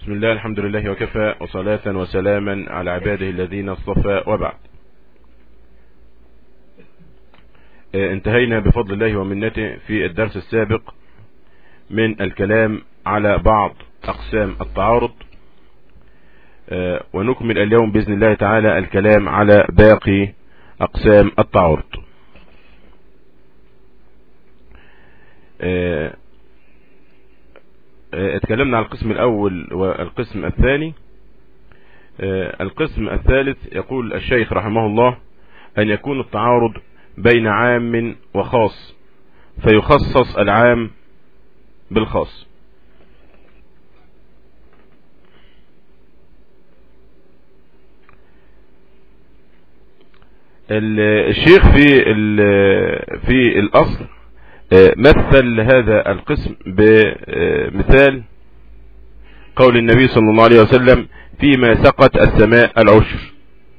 بسم الله الحمد لله وكفى وصلاة وسلاما على عباده الذين اصطفى وبعد انتهينا بفضل الله ومنته في الدرس السابق من الكلام على بعض أقسام التعارض ونكمل اليوم بإذن الله تعالى الكلام على باقي أقسام التعارض اتكلمنا عن القسم الأول والقسم الثاني القسم الثالث يقول الشيخ رحمه الله أن يكون التعارض بين عام وخاص فيخصص العام بالخاص الشيخ في في الأصل مثل هذا القسم بمثال قول النبي صلى الله عليه وسلم فيما سقط السماء العشر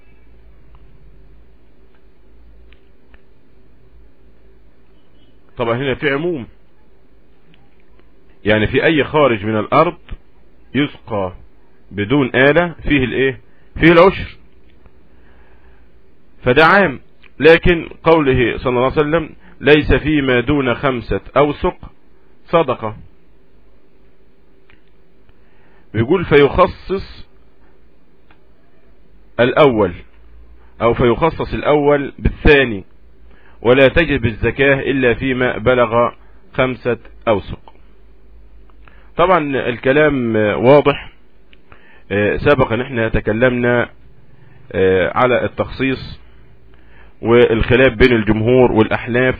طبعا هنا في عموم يعني في اي خارج من الارض يسقى بدون آلة فيه الايه فيه العشر فده عام لكن قوله صلى الله عليه وسلم ليس فيما دون خمسة اوسق صدقة بيقول فيخصص الاول او فيخصص الاول بالثاني ولا تجب الزكاة الا فيما بلغ خمسة اوسق طبعا الكلام واضح سبق ان احنا تكلمنا على التخصيص والخلاف بين الجمهور والاحلاف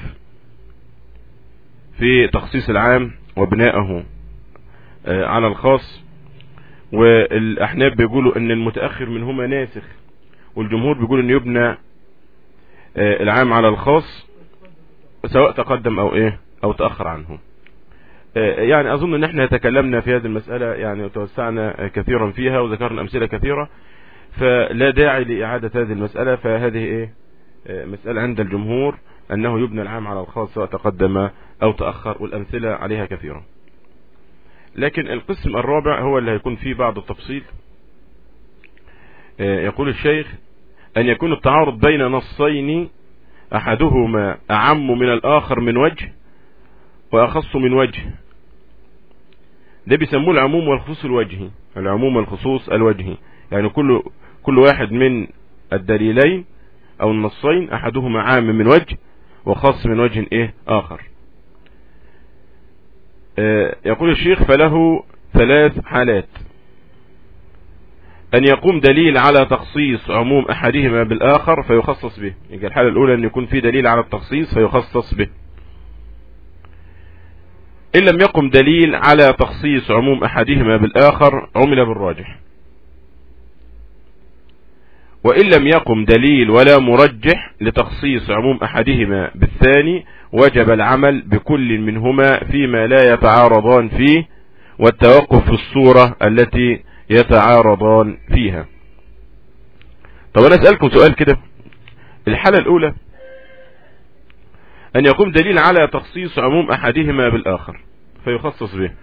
في تخصيص العام وبنائه على الخاص والاحناف بيقولوا ان المتأخر منهما ناسخ والجمهور بيقول ان يبنى العام على الخاص سواء تقدم او ايه او تأخر عنه يعني اظن ان احنا تكلمنا في هذه المسألة يعني وتوسعنا كثيرا فيها وذكرنا امثلة كثيرة فلا داعي لاعادة هذه المسألة فهذه ايه مسألة عند الجمهور انه يبنى العام على الخاص سواء تقدم او تأخر والامثلة عليها كثيرة لكن القسم الرابع هو اللي هيكون فيه بعض التفصيل يقول الشيخ ان يكون التعارض بين نصين احدهما اعم من الاخر من وجه واخص من وجه ده بيسموه العموم والخصوص الوجهي العموم والخصوص الوجهي يعني كل كل واحد من الدليلين او النصين احدهما عام من وجه وخاص من وجه ايه اخر اه يقول الشيخ فله ثلاث حالات ان يقوم دليل على تخصيص عموم احدهما بالاخر فيخصص به يبقى الحالة الاولى ان يكون في دليل على التخصيص فيخصص به ان لم يقم دليل على تخصيص عموم احدهما بالاخر عمل بالراجح وإن لم يقم دليل ولا مرجح لتخصيص عموم أحدهما بالثاني وجب العمل بكل منهما فيما لا يتعارضان فيه والتوقف في الصورة التي يتعارضان فيها طب أنا أسألكم سؤال كده الحالة الأولى أن يقوم دليل على تخصيص عموم أحدهما بالآخر فيخصص به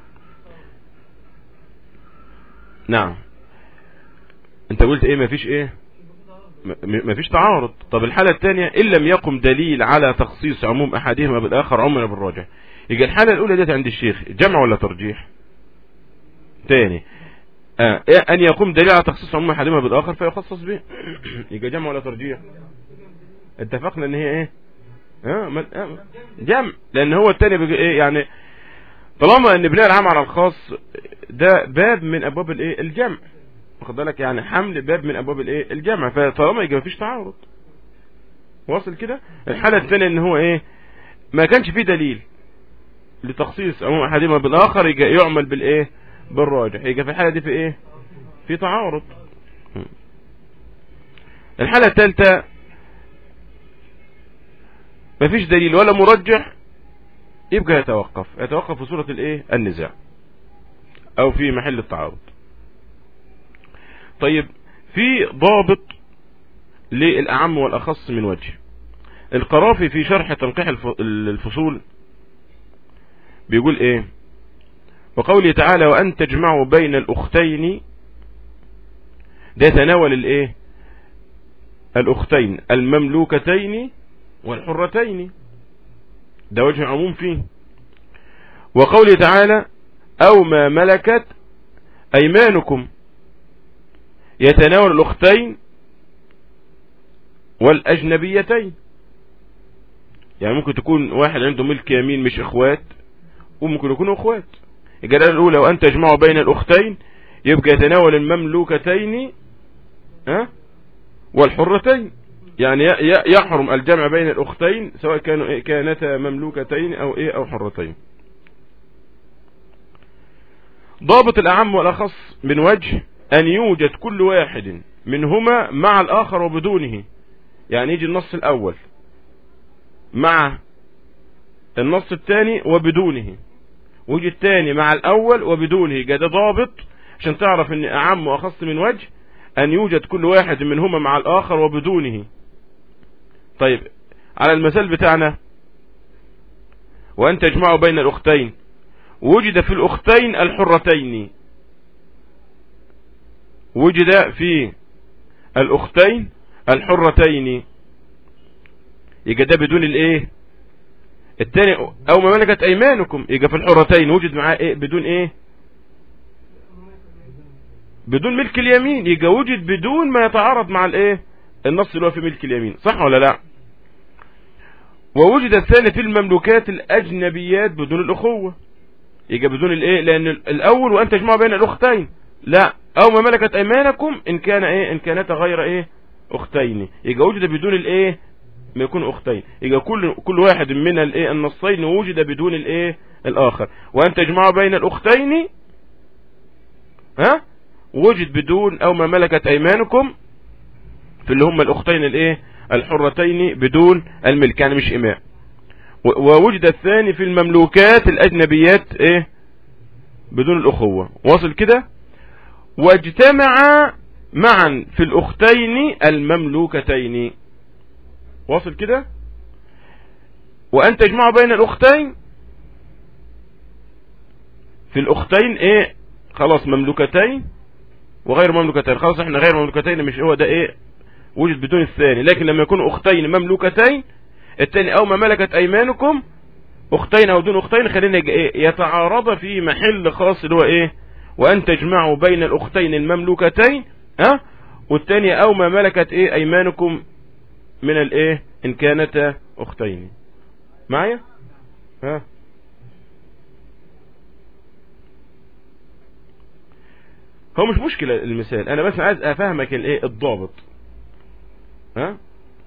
نعم انت قلت ايه مفيش ايه مفيش تعارض طب الحالة الثانية ان لم يقم دليل على تخصيص عموم احدهما بالاخر عمر بالراجح يبقى الحالة الاولى ديت عند الشيخ جمع ولا ترجيح تاني آه. ان يقوم دليل على تخصيص عموم احدهما بالاخر فيخصص به يبقى جمع ولا ترجيح اتفقنا ان هي ايه اه جمع لان هو الثاني ايه يعني طالما ان بناء العام على الخاص ده باب من ابواب الايه الجمع واخد بالك يعني حمل باب من ابواب الايه الجمع فطالما يبقى مفيش تعارض واصل كده الحاله الثانيه ان هو ايه ما كانش فيه دليل لتخصيص عموم احدهما بالاخر يجي يعمل بالايه بالراجح يبقى في الحاله دي في ايه في تعارض الحاله الثالثه مفيش دليل ولا مرجح يبقى يتوقف يتوقف في صوره الايه النزاع او في محل التعارض طيب في ضابط للأعم والأخص من وجه القرافي في شرح تنقيح الفصول بيقول ايه وقوله تعالى وأن تجمعوا بين الأختين ده يتناول الايه الأختين المملوكتين والحرتين ده وجه عموم فيه وقوله تعالى أو ما ملكت أيمانكم يتناول الأختين والأجنبيتين يعني ممكن تكون واحد عنده ملك يمين مش اخوات وممكن يكونوا اخوات الجلالة الاولى وان تجمعوا بين الاختين يبقى يتناول المملوكتين ها والحرتين يعني يحرم الجمع بين الاختين سواء كانوا إيه كانتا مملوكتين او ايه او حرتين ضابط الاعم والاخص من وجه ان يوجد كل واحد منهما مع الاخر وبدونه يعني يجي النص الاول مع النص الثاني وبدونه ويجي الثاني مع الاول وبدونه ده ضابط عشان تعرف ان اعم واخص من وجه ان يوجد كل واحد منهما مع الاخر وبدونه طيب على المثال بتاعنا وان تجمعوا بين الاختين وجد في الاختين الحرتين وجد في الاختين الحرتين يبقى ده بدون الايه التاني او ما ملكت ايمانكم يبقى في الحرتين وجد معاه ايه بدون ايه بدون ملك اليمين يبقى وجد بدون ما يتعارض مع الايه النص اللي هو في ملك اليمين صح ولا لا ووجد الثاني في المملوكات الاجنبيات بدون الاخوة يبقى بدون الايه لان الاول وان تجمعوا بين الاختين لا او ما ملكت ايمانكم ان كان ايه ان كانتا غير ايه اختين يبقى وجد بدون الايه ما يكون اختين يبقى كل كل واحد من الايه النصين وجد بدون الايه الاخر وان تجمعوا بين الاختين ها وجد بدون او ما ملكت ايمانكم في اللي هم الاختين الايه الحرتين بدون الملك يعني مش اماء ووجد الثاني في المملوكات الاجنبيات ايه بدون الاخوة واصل كده واجتمع معا في الاختين المملوكتين واصل كده وان تجمعوا بين الاختين في الاختين ايه خلاص مملوكتين وغير مملوكتين خلاص احنا غير مملوكتين مش هو ده ايه وجد بدون الثاني لكن لما يكونوا اختين مملوكتين الثاني او ما ملكت ايمانكم اختين او دون اختين خلينا ايه يتعارض في محل خاص اللي هو ايه وان تجمعوا بين الاختين المملوكتين ها والثانية او ما ملكت ايه ايمانكم من الايه ان كانتا اختين معايا ها هو مش مشكلة المثال انا بس عايز افهمك الايه الضابط ها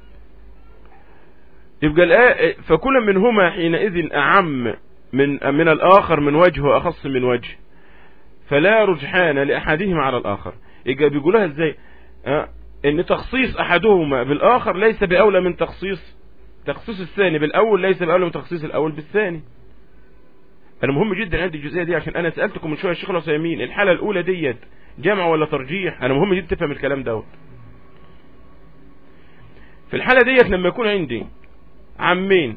يبقى الآية فكل منهما حينئذ اعم من من الاخر من وجه واخص من وجه فلا رجحان لاحدهما على الاخر يبقى بيقولها ازاي ها ان تخصيص احدهما بالاخر ليس باولى من تخصيص تخصيص الثاني بالاول ليس باولى من تخصيص الاول بالثاني انا مهم جدا عندي الجزئيه دي عشان انا سالتكم من شويه الشيخ العثيمين الحاله الاولى ديت جمع ولا ترجيح انا مهم جدا تفهم الكلام دوت في الحاله ديت لما يكون عندي عمين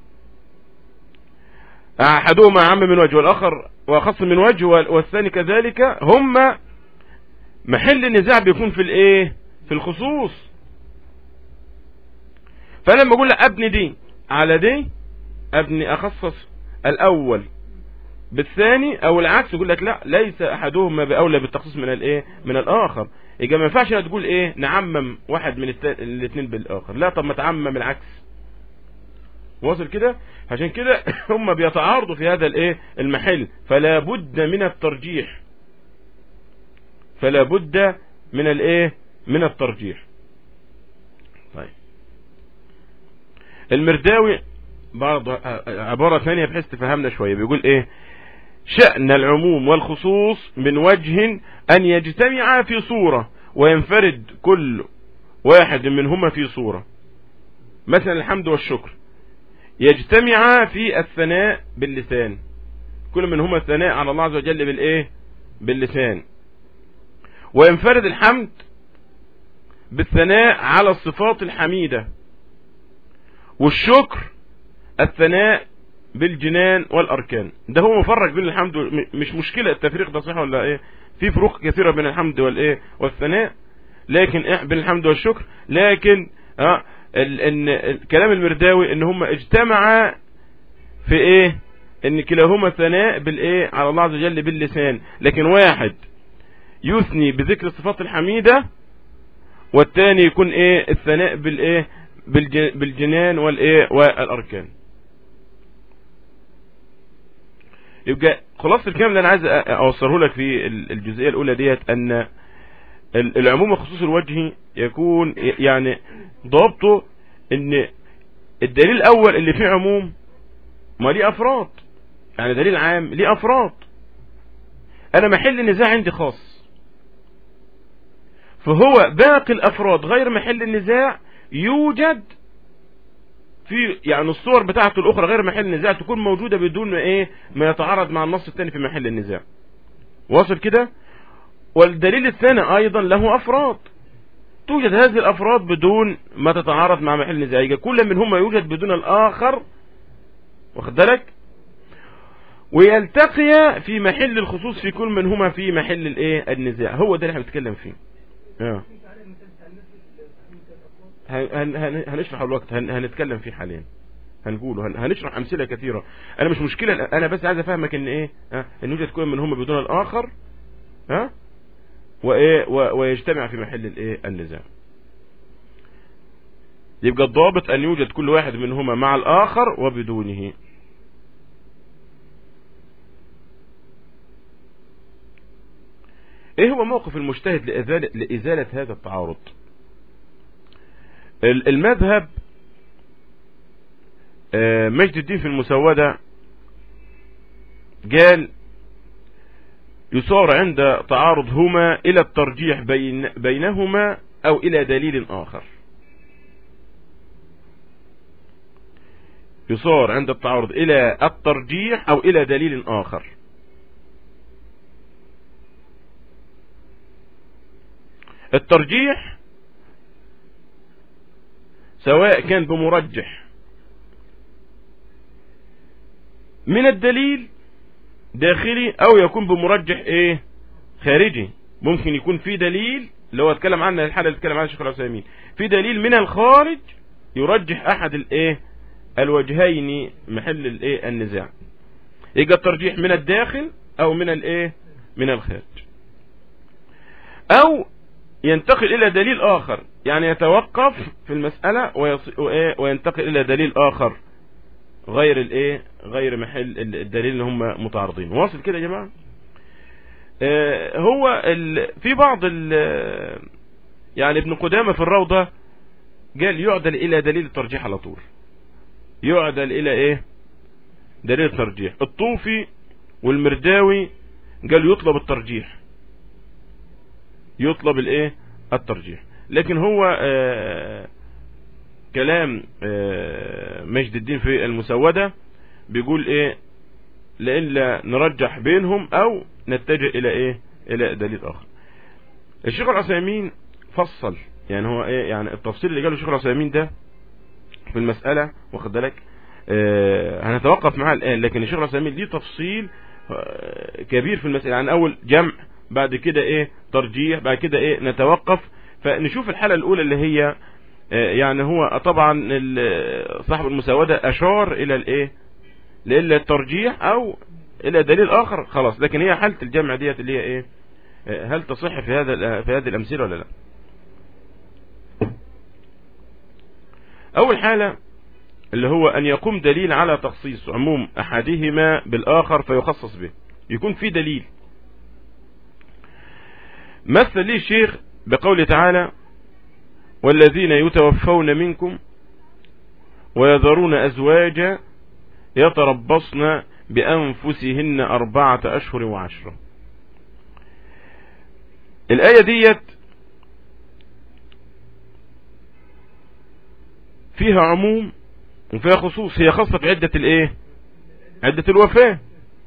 احدهما عم من وجه والاخر واخص من وجه والثاني كذلك هما محل النزاع بيكون في الايه في الخصوص فلما اقول لك ابني دي على دي ابني اخصص الاول بالثاني او العكس يقول لك لا ليس احدهما باولى بالتخصيص من الايه من الاخر يبقى ما ينفعش تقول ايه نعمم واحد من الاثنين بالاخر لا طب ما تعمم العكس واصل كده عشان كده هم بيتعارضوا في هذا الايه المحل فلا بد من الترجيح فلا بد من الايه من الترجيح طيب المرداوي برضه عبارة ثانية بحيث تفهمنا شوية بيقول ايه شأن العموم والخصوص من وجه ان يجتمع في صورة وينفرد كل واحد منهما في صورة مثلا الحمد والشكر يجتمع في الثناء باللسان كل منهما الثناء على الله عز وجل بالايه باللسان وينفرد الحمد بالثناء على الصفات الحميدة والشكر الثناء بالجنان والاركان ده هو مفرق بين الحمد وال- م- مش مشكلة التفريق ده صح ولا ايه في فروق كثيرة بين الحمد والايه والثناء لكن إيه بين الحمد والشكر لكن اه ال- ان الكلام المرداوي ان هم اجتمعا في ايه ان كلاهما ثناء بالايه على الله عز وجل باللسان لكن واحد يثني بذكر الصفات الحميدة والتاني يكون ايه الثناء بالايه بالج- بالجنان والايه والاركان يبقى خلاصة الكلام اللي انا عايز أ- اوصله لك في ال- الجزئية الاولى ديت ان ال- العموم وخصوص الوجه يكون ي- يعني ضابطه ان الدليل الاول اللي فيه عموم ما ليه افراد يعني دليل عام ليه افراد انا محل النزاع عندي خاص فهو باقي الافراد غير محل النزاع يوجد في يعني الصور بتاعته الاخرى غير محل النزاع تكون موجودة بدون ما ايه ما يتعارض مع النص الثاني في محل النزاع واصل كده والدليل الثاني ايضا له افراد توجد هذه الافراد بدون ما تتعارض مع محل النزاع يبقى كل منهما يوجد بدون الاخر واخد بالك ويلتقي في محل الخصوص في كل منهما في محل الايه النزاع هو ده اللي احنا بنتكلم فيه اه هن هن هنشرح الوقت هن هنتكلم فيه حاليا هنقوله هن هنشرح امثله كثيره انا مش مشكله انا بس عايز افهمك ان ايه اه ان يوجد كل منهما بدون الاخر ها وايه و- ويجتمع في محل الايه النزاع يبقى الضابط ان يوجد كل واحد منهما مع الاخر وبدونه ايه هو موقف المجتهد لإزالة, لإزالة هذا التعارض ال- المذهب آه، مجد الدين في المسودة قال يصار عند تعارض هما إلى الترجيح بين بينهما أو إلى دليل آخر يصار عند التعارض إلى الترجيح أو إلى دليل آخر الترجيح سواء كان بمرجح من الدليل داخلي او يكون بمرجح ايه خارجي ممكن يكون في دليل اللي هو اتكلم عنها الحالة اللي اتكلم عنها الشيخ العثيمين في دليل من الخارج يرجح احد الايه الوجهين محل الايه النزاع يبقى الترجيح من الداخل او من الايه من الخارج او ينتقل الى دليل اخر يعني يتوقف في المسألة ويص... وإيه؟ وينتقل الى دليل اخر غير الايه غير محل ال- الدليل اللي هم متعارضين واصل كده يا جماعة آه هو ال... في بعض ال... يعني ابن قدامة في الروضة قال يعدل الى دليل الترجيح على طول يعدل الى ايه دليل الترجيح الطوفي والمرداوي قال يطلب الترجيح يطلب الايه الترجيح لكن هو آه كلام آه مجد الدين في المسودة بيقول ايه لإلا نرجح بينهم او نتجه الى ايه الى دليل اخر الشيخ العثيمين فصل يعني هو ايه يعني التفصيل اللي قاله الشيخ العثيمين ده في المسألة واخد بالك آه هنتوقف معاه الآن لكن الشيخ العثيمين ليه تفصيل آه كبير في المسألة يعني أول جمع بعد كده إيه ترجيح بعد كده إيه نتوقف فنشوف الحالة الأولى اللي هي آه يعني هو طبعا ال- صاحب المسودة أشار إلى الإيه لإلا الترجيح أو إلى دليل آخر خلاص لكن هي حالة الجمع ديت اللي هي إيه آه، هل تصح في هذا في هذه الأمثلة ولا لا أول حالة اللي هو أن يقوم دليل على تخصيص عموم أحدهما بالآخر فيخصص به يكون في دليل مثل لي الشيخ بقوله تعالى والذين يتوفون منكم ويذرون أزواجا يتربصن بأنفسهن أربعة أشهر وعشرة الآية ديت فيها عموم وفيها خصوص هي خاصة في عدة الايه عدة الوفاة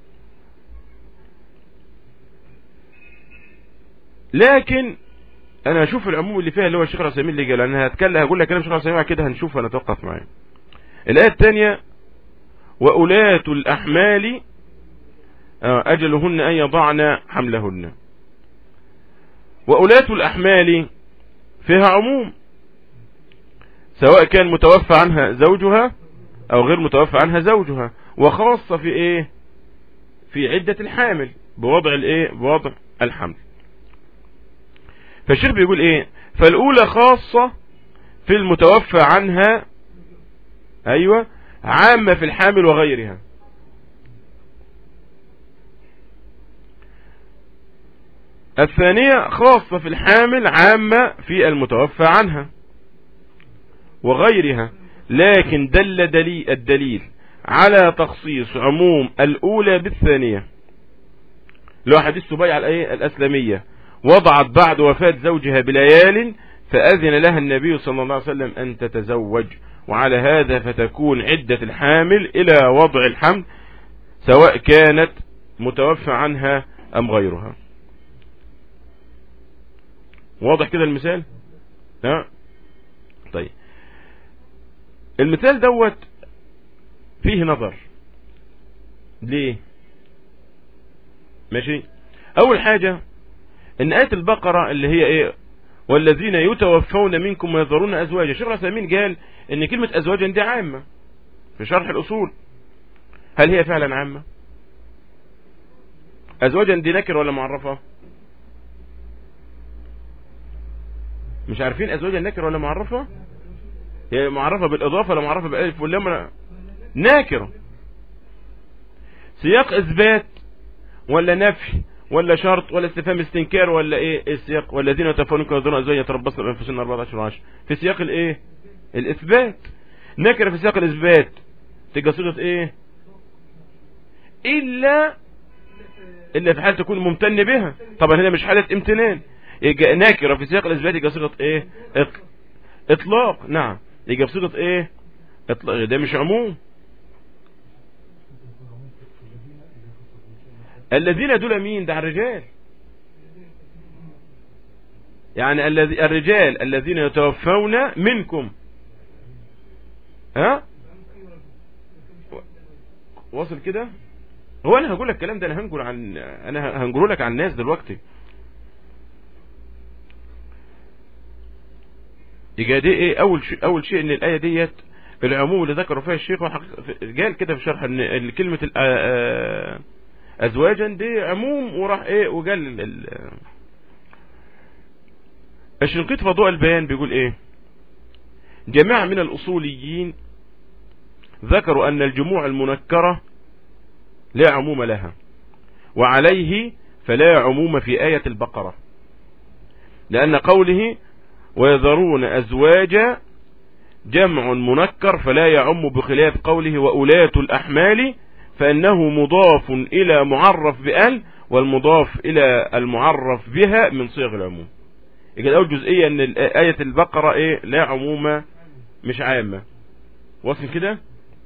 لكن انا هشوف العموم اللي فيها اللي هو الشيخ العثيمين اللي قال انا هتكلم هقول لك كلام الشيخ العثيمين بعد كده هنشوف هنتوقف معاه الايه الثانيه وأولاة الأحمال أجلهن أن يضعن حملهن وأولاة الأحمال فيها عموم سواء كان متوفى عنها زوجها أو غير متوفى عنها زوجها وخاصة في إيه في عدة الحامل بوضع الإيه بوضع الحمل فالشيخ بيقول إيه فالأولى خاصة في المتوفى عنها أيوة عامة في الحامل وغيرها الثانية خاصة في الحامل عامة في المتوفى عنها وغيرها لكن دل دليل الدليل على تخصيص عموم الأولى بالثانية لو حديث سبيع الأسلمية وضعت بعد وفاة زوجها بليال فأذن لها النبي صلى الله عليه وسلم أن تتزوج وعلى هذا فتكون عدة الحامل إلى وضع الحمل سواء كانت متوفى عنها أم غيرها واضح كده المثال ها طيب المثال دوت فيه نظر ليه ماشي اول حاجة ان آية البقرة اللي هي ايه والذين يتوفون منكم ويذرون ازواجا شيخ الاسلامين قال ان كلمة ازواجا دي عامة في شرح الاصول هل هي فعلا عامة ازواجا دي نكر ولا معرفة مش عارفين ازواجا نكر ولا معرفة هي معرفة بالاضافة ولا معرفة بالالف ولا ناكرة سياق اثبات ولا نفي ولا شرط ولا استفهام استنكار ولا ايه السياق والذين يتوفون منكم يذرون ازواجا يتربصن بانفسهن 14 10 في سياق الايه الاثبات نكره في سياق الاثبات تبقى صيغه ايه الا الا في حال تكون ممتن بها طبعا هنا مش حاله امتنان يبقى نكره في سياق الاثبات يبقى صيغه ايه اطلاق نعم يبقى بصيغه ايه اطلاق ده مش عموم الذين دول مين ده الرجال يعني الذي الرجال الذين يتوفون منكم ها واصل كده هو انا هقول لك الكلام ده انا هنقول عن انا هنقول لك عن الناس دلوقتي يبقى دي ايه اول شيء اول شيء ان الايه ديت العموم اللي ذكروا فيها الشيخ قال كده في شرح ان كلمه ازواجا دي عموم وراح ايه وقال ال... الشنقيط في ضوء البيان بيقول ايه جماعة من الاصوليين ذكروا ان الجموع المنكرة لا عموم لها وعليه فلا عموم في آية البقرة لأن قوله ويذرون أزواجا جمع منكر فلا يعم بخلاف قوله وأولاة الأحمال فإنه مضاف إلى معرف بأل والمضاف إلى المعرف بها من صيغ العموم يبقى أول جزئية أن آية البقرة إيه لا عمومة مش عامة واصل كده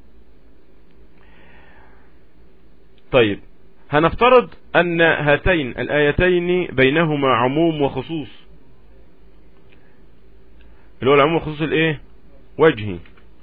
طيب هنفترض أن هاتين الآيتين بينهما عموم وخصوص اللي هو العموم وخصوص الايه وجهي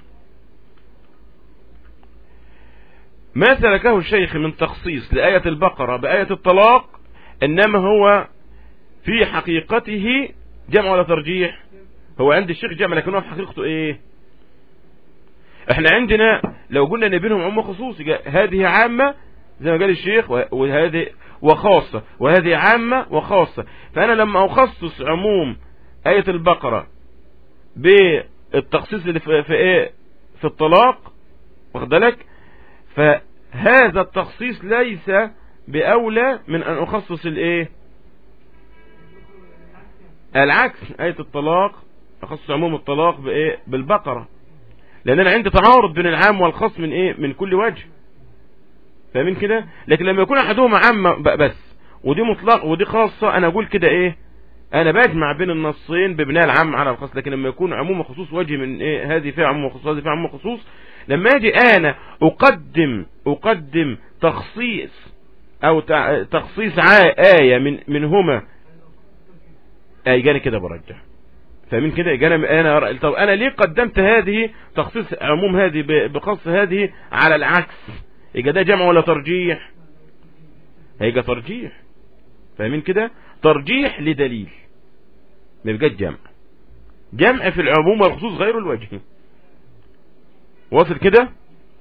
ما سلكه الشيخ من تخصيص لآية البقرة بآية الطلاق إنما هو في حقيقته جمع ولا ترجيح هو عند الشيخ جمع لكن هو في حقيقته ايه احنا عندنا لو قلنا ان بينهم عموم خصوص هذه عامة زي ما قال الشيخ وهذه وخاصة وهذه عامة وخاصة فأنا لما أخصص عموم آية البقرة بالتخصيص اللي في, في ايه في الطلاق واخد بالك فهذا التخصيص ليس بأولى من أن أخصص الايه العكس آية الطلاق أخصص عموم الطلاق بإيه بالبقرة لأن أنا عندي تعارض بين العام والخاص من إيه من كل وجه فاهمين كده لكن لما يكون أحدهما عام بس ودي مطلق ودي خاصة أنا أقول كده إيه أنا بجمع بين النصين ببناء العام على الخاص لكن لما يكون عموم وخصوص وجه من إيه هذه فيها عموم وخصوص هذه فيها عموم وخصوص لما أجي أنا أقدم أقدم تخصيص أو تخصيص آية من منهما أي جاني كده برجح فمن كده انا انا طب انا ليه قدمت هذه تخصيص عموم هذه بخص هذه على العكس يبقى ده جمع ولا ترجيح هيبقى ترجيح فاهمين كده ترجيح لدليل ما يبقاش جمع جمع في العموم والخصوص غير الوجه واصل كده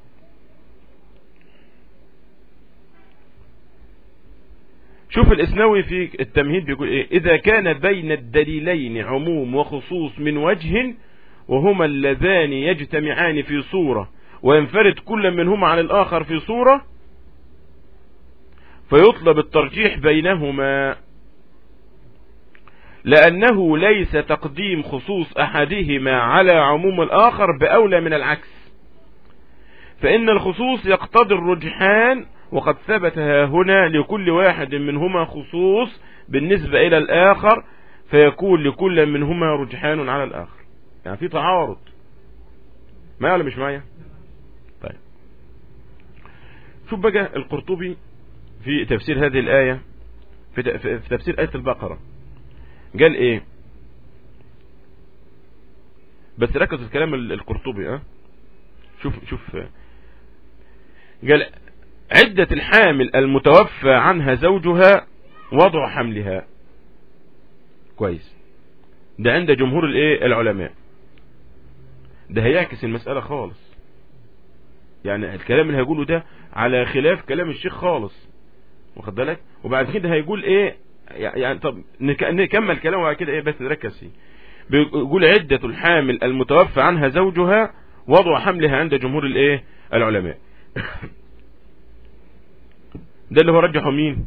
شوف الاسنوي في التمهيد بيقول ايه اذا كان بين الدليلين عموم وخصوص من وجه وهما اللذان يجتمعان في صورة وينفرد كل منهما عن الاخر في صورة فيطلب الترجيح بينهما لأنه ليس تقديم خصوص أحدهما على عموم الآخر بأولى من العكس فإن الخصوص يقتضي الرجحان وقد ثبت هنا لكل واحد منهما خصوص بالنسبة إلى الآخر فيكون لكل منهما رجحان على الآخر يعني في تعارض ما ولا مش معايا طيب شوف بقى القرطبي في تفسير هذه الآية في تفسير آية البقرة قال ايه بس ركز الكلام القرطبي اه شوف شوف قال عدة الحامل المتوفى عنها زوجها وضع حملها كويس ده عند جمهور الايه العلماء ده هيعكس المسألة خالص يعني الكلام اللي هيقوله ده على خلاف كلام الشيخ خالص واخد بالك وبعد كده هيقول ايه يعني طب نكمل كلامه بعد كده ايه بس نركز فيه بيقول عدة الحامل المتوفى عنها زوجها وضع حملها عند جمهور الايه العلماء ده اللي هو رجحه مين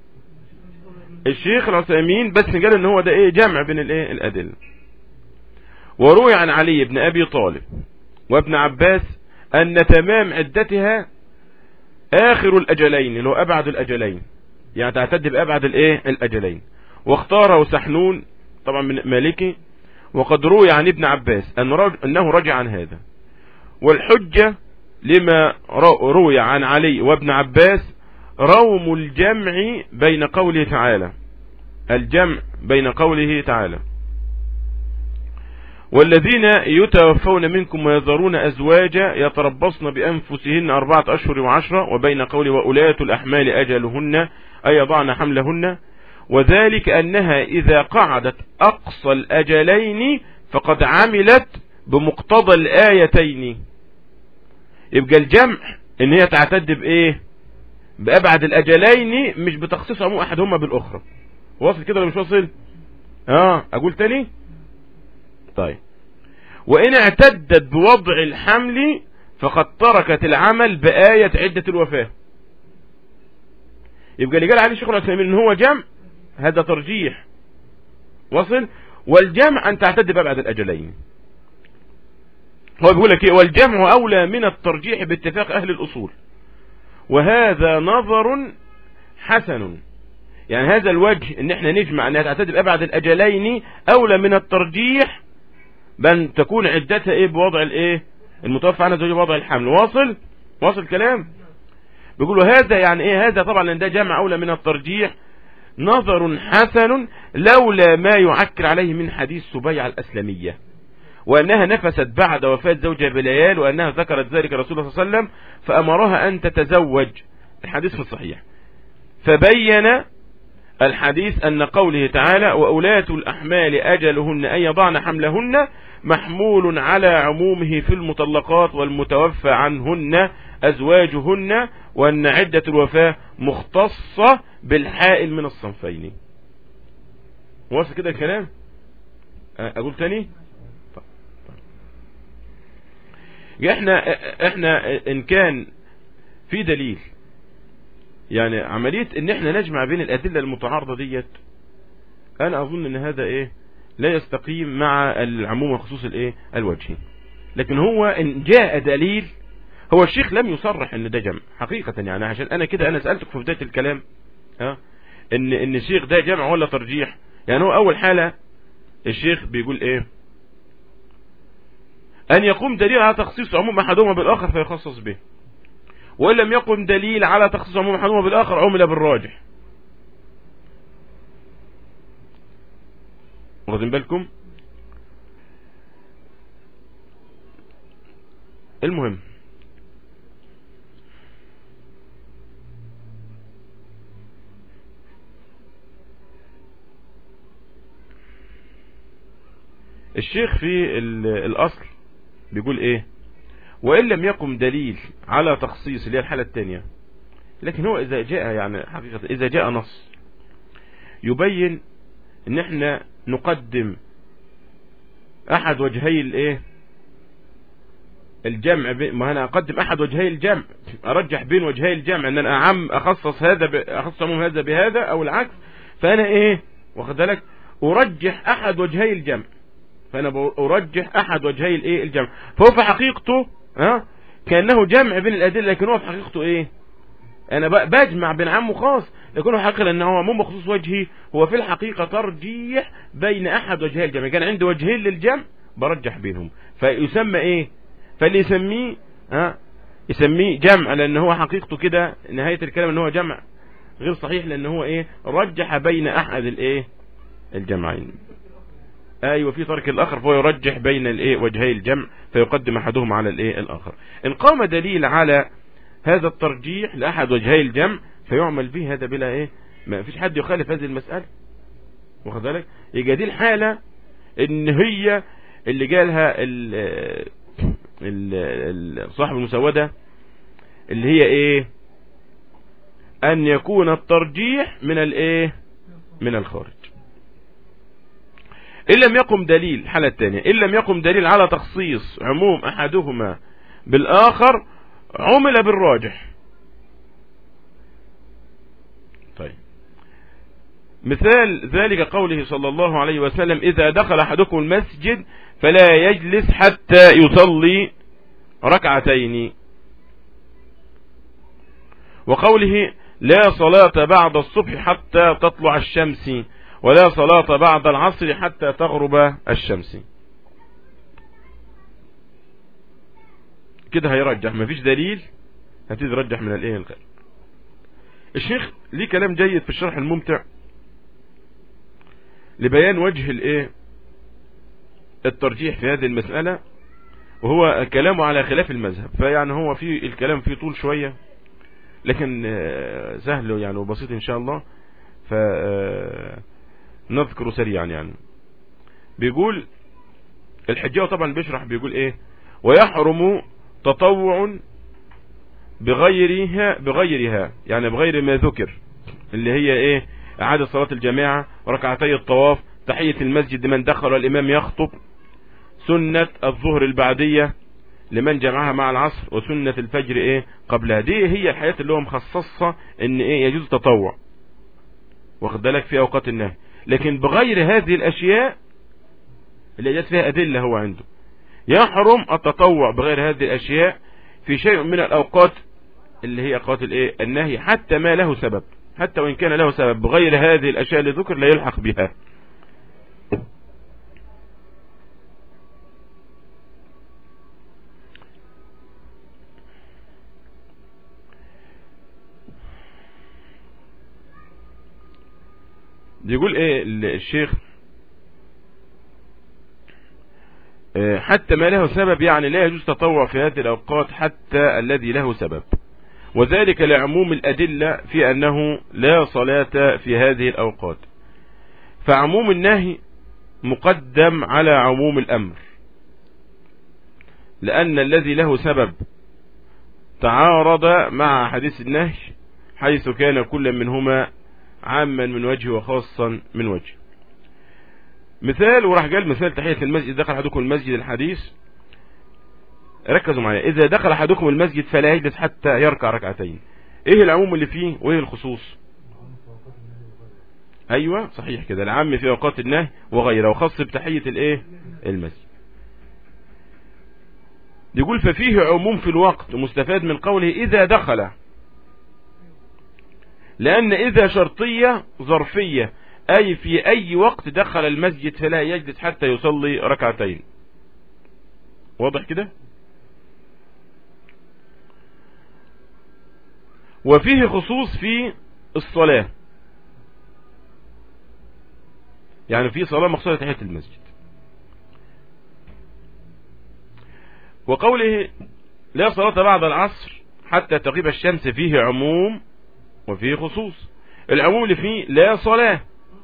الشيخ العثيمين بس قال ان هو ده ايه جمع بين الايه الادله وروي عن علي بن ابي طالب وابن عباس ان تمام عدتها اخر الاجلين اللي هو ابعد الاجلين يعني تعتد بابعد الايه الاجلين واختاره سحنون طبعا من مالكي وقد روي عن ابن عباس أن رج... انه رجع عن هذا والحجة لما روي عن علي وابن عباس روم الجمع بين قوله تعالى الجمع بين قوله تعالى والذين يتوفون منكم ويذرون أزواجا يتربصن بأنفسهن أربعة أشهر وعشرة وبين قول وأولاة الأحمال أجلهن أي يضعن حملهن وذلك أنها إذا قعدت أقصى الأجلين فقد عملت بمقتضى الآيتين يبقى الجمع ان هي تعتد بايه بأبعد الأجلين مش بتخصيص عموم أحدهما بالأخرى واصل كده ولا مش واصل اه أقول تاني طيب وإن اعتدت بوضع الحمل فقد تركت العمل بآية عدة الوفاة يبقى اللي قال عليه الشيخ العثيمين ان هو جمع هذا ترجيح وصل والجمع ان تعتد بأبعد الأجلين هو بيقول لك ايه والجمع اولى من الترجيح باتفاق اهل الاصول وهذا نظر حسن يعني هذا الوجه ان احنا نجمع انها تعتد بابعد الاجلين اولى من الترجيح بان تكون عدتها ايه بوضع الايه المتوفى عنها زوجها بوضع الحمل واصل واصل كلام بيقولوا هذا يعني ايه هذا طبعا لان ده جمع اولى من الترجيح نظر حسن لولا ما يعكر عليه من حديث سبيع الاسلميه وأنها نفست بعد وفاة زوجها بليال وأنها ذكرت ذلك رسول الله صلى الله عليه وسلم فأمرها أن تتزوج الحديث في الصحيح فبين الحديث أن قوله تعالى وأولاة الأحمال أجلهن أن يضعن حملهن محمول على عمومه في المطلقات والمتوفى عنهن أزواجهن وأن عدة الوفاة مختصة بالحائل من الصنفين واصل كده الكلام أقول تاني احنا احنا ان كان في دليل يعني عملية ان احنا نجمع بين الادلة المتعارضة ديت انا اظن ان هذا ايه لا يستقيم مع العموم وخصوص الايه الوجهي لكن هو ان جاء دليل هو الشيخ لم يصرح ان ده جمع حقيقة يعني عشان انا كده انا سألتك في بداية الكلام ها ان ان الشيخ ده جمع ولا ترجيح يعني هو اول حالة الشيخ بيقول ايه أن يقوم دليل على تخصيص عموم أحدهما بالآخر فيخصص به وإن لم يقم دليل على تخصيص عموم أحدهما بالآخر عمل بالراجح واخدين بالكم المهم الشيخ في الأصل بيقول ايه وإن لم يقم دليل على تخصيص اللي هي الحالة الثانية لكن هو إذا جاء يعني حقيقة إذا جاء نص يبين ان احنا نقدم احد وجهي الايه الجمع ما انا اقدم احد وجهي الجمع ارجح بين وجهي الجمع ان انا اعم اخصص هذا ب... اخصص عموم هذا بهذا او العكس فانا ايه واخد بالك ارجح احد وجهي الجمع فانا ارجح احد وجهي الايه الجمع فهو في حقيقته ها كانه جمع بين الادله لكن هو في حقيقته ايه انا بجمع بين عام وخاص لكن هو حقيقه لان هو مو بخصوص وجهي هو في الحقيقه ترجيح بين احد وجهي الجمع كان عندي وجهين للجمع برجح بينهم فيسمى ايه فاللي يسميه ها يسميه جمع لان هو حقيقته كده نهايه الكلام ان هو جمع غير صحيح لان هو ايه رجح بين احد الايه الجمعين ايوه في ترك الاخر فهو يرجح بين الايه وجهي الجمع فيقدم احدهما على الايه الاخر ان قام دليل على هذا الترجيح لاحد وجهي الجمع فيعمل به هذا بلا ايه ما فيش حد يخالف هذه المسألة واخد بالك يبقى دي الحالة ان هي اللي جالها ال ال صاحب المسودة اللي هي ايه ان يكون الترجيح من الايه من الخارج ان لم يقم دليل الحالة الثانية ان لم يقم دليل على تخصيص عموم احدهما بالاخر عمل بالراجح طيب مثال ذلك قوله صلى الله عليه وسلم إذا دخل أحدكم المسجد فلا يجلس حتى يصلي ركعتين وقوله لا صلاة بعد الصبح حتى تطلع الشمس ولا صلاة بعد العصر حتى تغرب الشمس كده هيرجح مفيش دليل هتيجي ترجح من الايه الخير الشيخ ليه كلام جيد في الشرح الممتع لبيان وجه الايه الترجيح في هذه المسألة وهو كلامه على خلاف المذهب فيعني هو في الكلام فيه طول شوية لكن سهل يعني وبسيط ان شاء الله فنذكره سريعا يعني بيقول الحجاوي طبعا بيشرح بيقول ايه ويحرم تطوع بغيرها بغيرها يعني بغير ما ذكر اللي هي ايه اعادة صلاة الجماعة ركعتي الطواف تحية المسجد لمن دخل والامام يخطب سنة الظهر البعدية لمن جمعها مع العصر وسنة الفجر ايه قبلها دي هي الحياة اللي هو مخصصة ان ايه يجوز تطوع واخد بالك في اوقات النهي لكن بغير هذه الاشياء اللي جات فيها ادلة هو عنده يحرم التطوع بغير هذه الاشياء في شيء من الاوقات اللي هي اوقات الايه النهي حتى ما له سبب حتى وان كان له سبب بغير هذه الاشياء اللي ذكر لا يلحق بها بيقول ايه الشيخ حتى ما له سبب يعني لا يجوز تطوع في هذه الأوقات حتى الذي له سبب وذلك لعموم الأدلة في أنه لا صلاة في هذه الأوقات فعموم النهي مقدم على عموم الأمر لأن الذي له سبب تعارض مع حديث النهي حيث كان كل منهما عاما من وجه وخاصا من وجه مثال وراح قال مثال تحية المسجد دخل أحدكم المسجد الحديث ركزوا معايا إذا دخل أحدكم المسجد فلا يجلس حتى يركع ركعتين إيه العموم اللي فيه وإيه الخصوص أيوة صحيح كده العام في أوقات النهي وغيره وخاص بتحية الإيه المسجد يقول ففيه عموم في الوقت مستفاد من قوله إذا دخل لأن إذا شرطية ظرفية أي في أي وقت دخل المسجد فلا يجلس حتى يصلي ركعتين واضح كده وفيه خصوص في الصلاة يعني في صلاة مقصودة تحية المسجد وقوله لا صلاة بعد العصر حتى تغيب الشمس فيه عموم وفيه خصوص العموم اللي فيه لا صلاة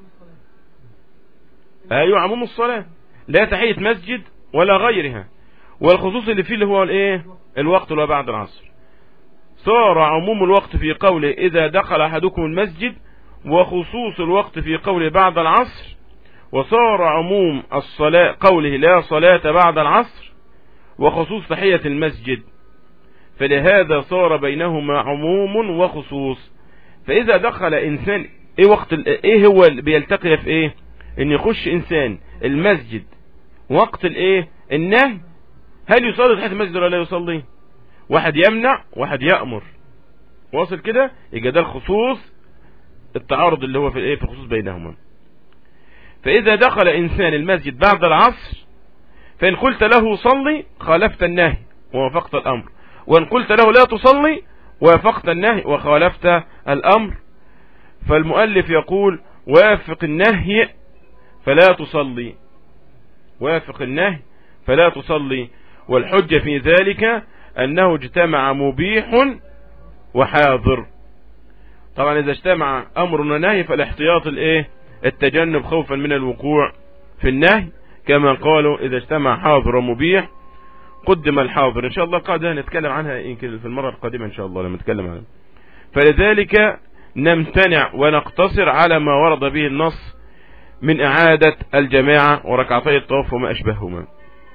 ايوه عموم الصلاة لا تحية مسجد ولا غيرها والخصوص اللي فيه اللي هو الايه الوقت اللي هو بعد العصر صار عموم الوقت في قوله اذا دخل احدكم المسجد وخصوص الوقت في قوله بعد العصر وصار عموم الصلاة قوله لا صلاة بعد العصر وخصوص تحية المسجد فلهذا صار بينهما عموم وخصوص فإذا دخل إنسان إيه وقت إيه هو اللي بيلتقي في إيه إن يخش إنسان المسجد وقت الإيه النهي هل يصلي تحت المسجد ولا لا يصلي واحد يمنع واحد يأمر واصل كده يبقى ده الخصوص التعارض اللي هو في الايه في الخصوص بينهما فإذا دخل إنسان المسجد بعد العصر فإن قلت له صلي خالفت النهي ووافقت الأمر وإن قلت له لا تصلي وافقت النهي وخالفت الأمر فالمؤلف يقول وافق النهي فلا تصلي وافق النهي فلا تصلي والحجة في ذلك أنه اجتمع مبيح وحاضر طبعا إذا اجتمع أمر ونهي فالاحتياط الايه التجنب خوفا من الوقوع في النهي كما قالوا إذا اجتمع حاضر ومبيح قدم الحاضر إن شاء الله قاعدة نتكلم عنها يمكن في المرة القادمة إن شاء الله لما نتكلم عنها فلذلك نمتنع ونقتصر على ما ورد به النص من إعادة الجماعة وركعتي الطواف وما أشبههما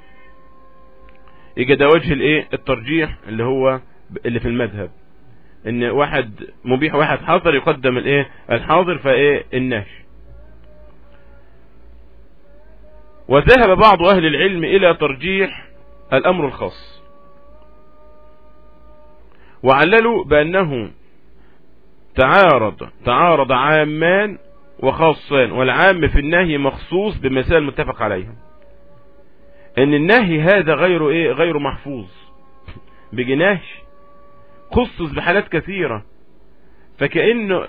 يجي ده وجه الايه الترجيح اللي هو اللي في المذهب ان واحد مبيح واحد حاضر يقدم الايه الحاضر فايه النهي وذهب بعض اهل العلم الى ترجيح الامر الخاص وعللوا بانه تعارض تعارض عامان وخاصان والعام في النهي مخصوص بمسائل متفق عليها ان النهي هذا غير ايه غير محفوظ بجناش خصص بحالات كثيرة فكأنه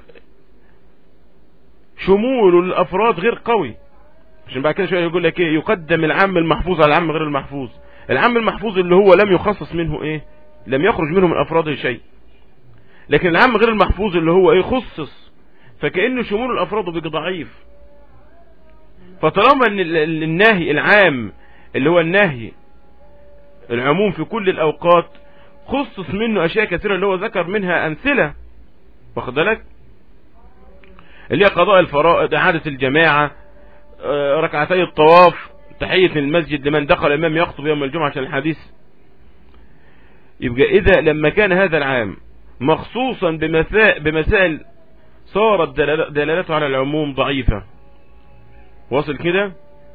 شمول الافراد غير قوي عشان بعد كده شوية يقول لك ايه يقدم العام المحفوظ على العام غير المحفوظ العام المحفوظ اللي هو لم يخصص منه ايه لم يخرج منه من افراده شيء لكن العام غير المحفوظ اللي هو ايه خصص فكأنه شمول الافراد بيجي ضعيف فطالما ان الناهي العام اللي هو النهي العموم في كل الأوقات خصص منه أشياء كثيرة اللي هو ذكر منها أمثلة واخد بالك اللي هي قضاء الفرائض إعادة الجماعة ركعتي الطواف تحية المسجد لمن دخل الإمام يخطب يوم الجمعة عشان الحديث يبقى إذا لما كان هذا العام مخصوصا بمسائل صارت دلالته على العموم ضعيفة واصل كده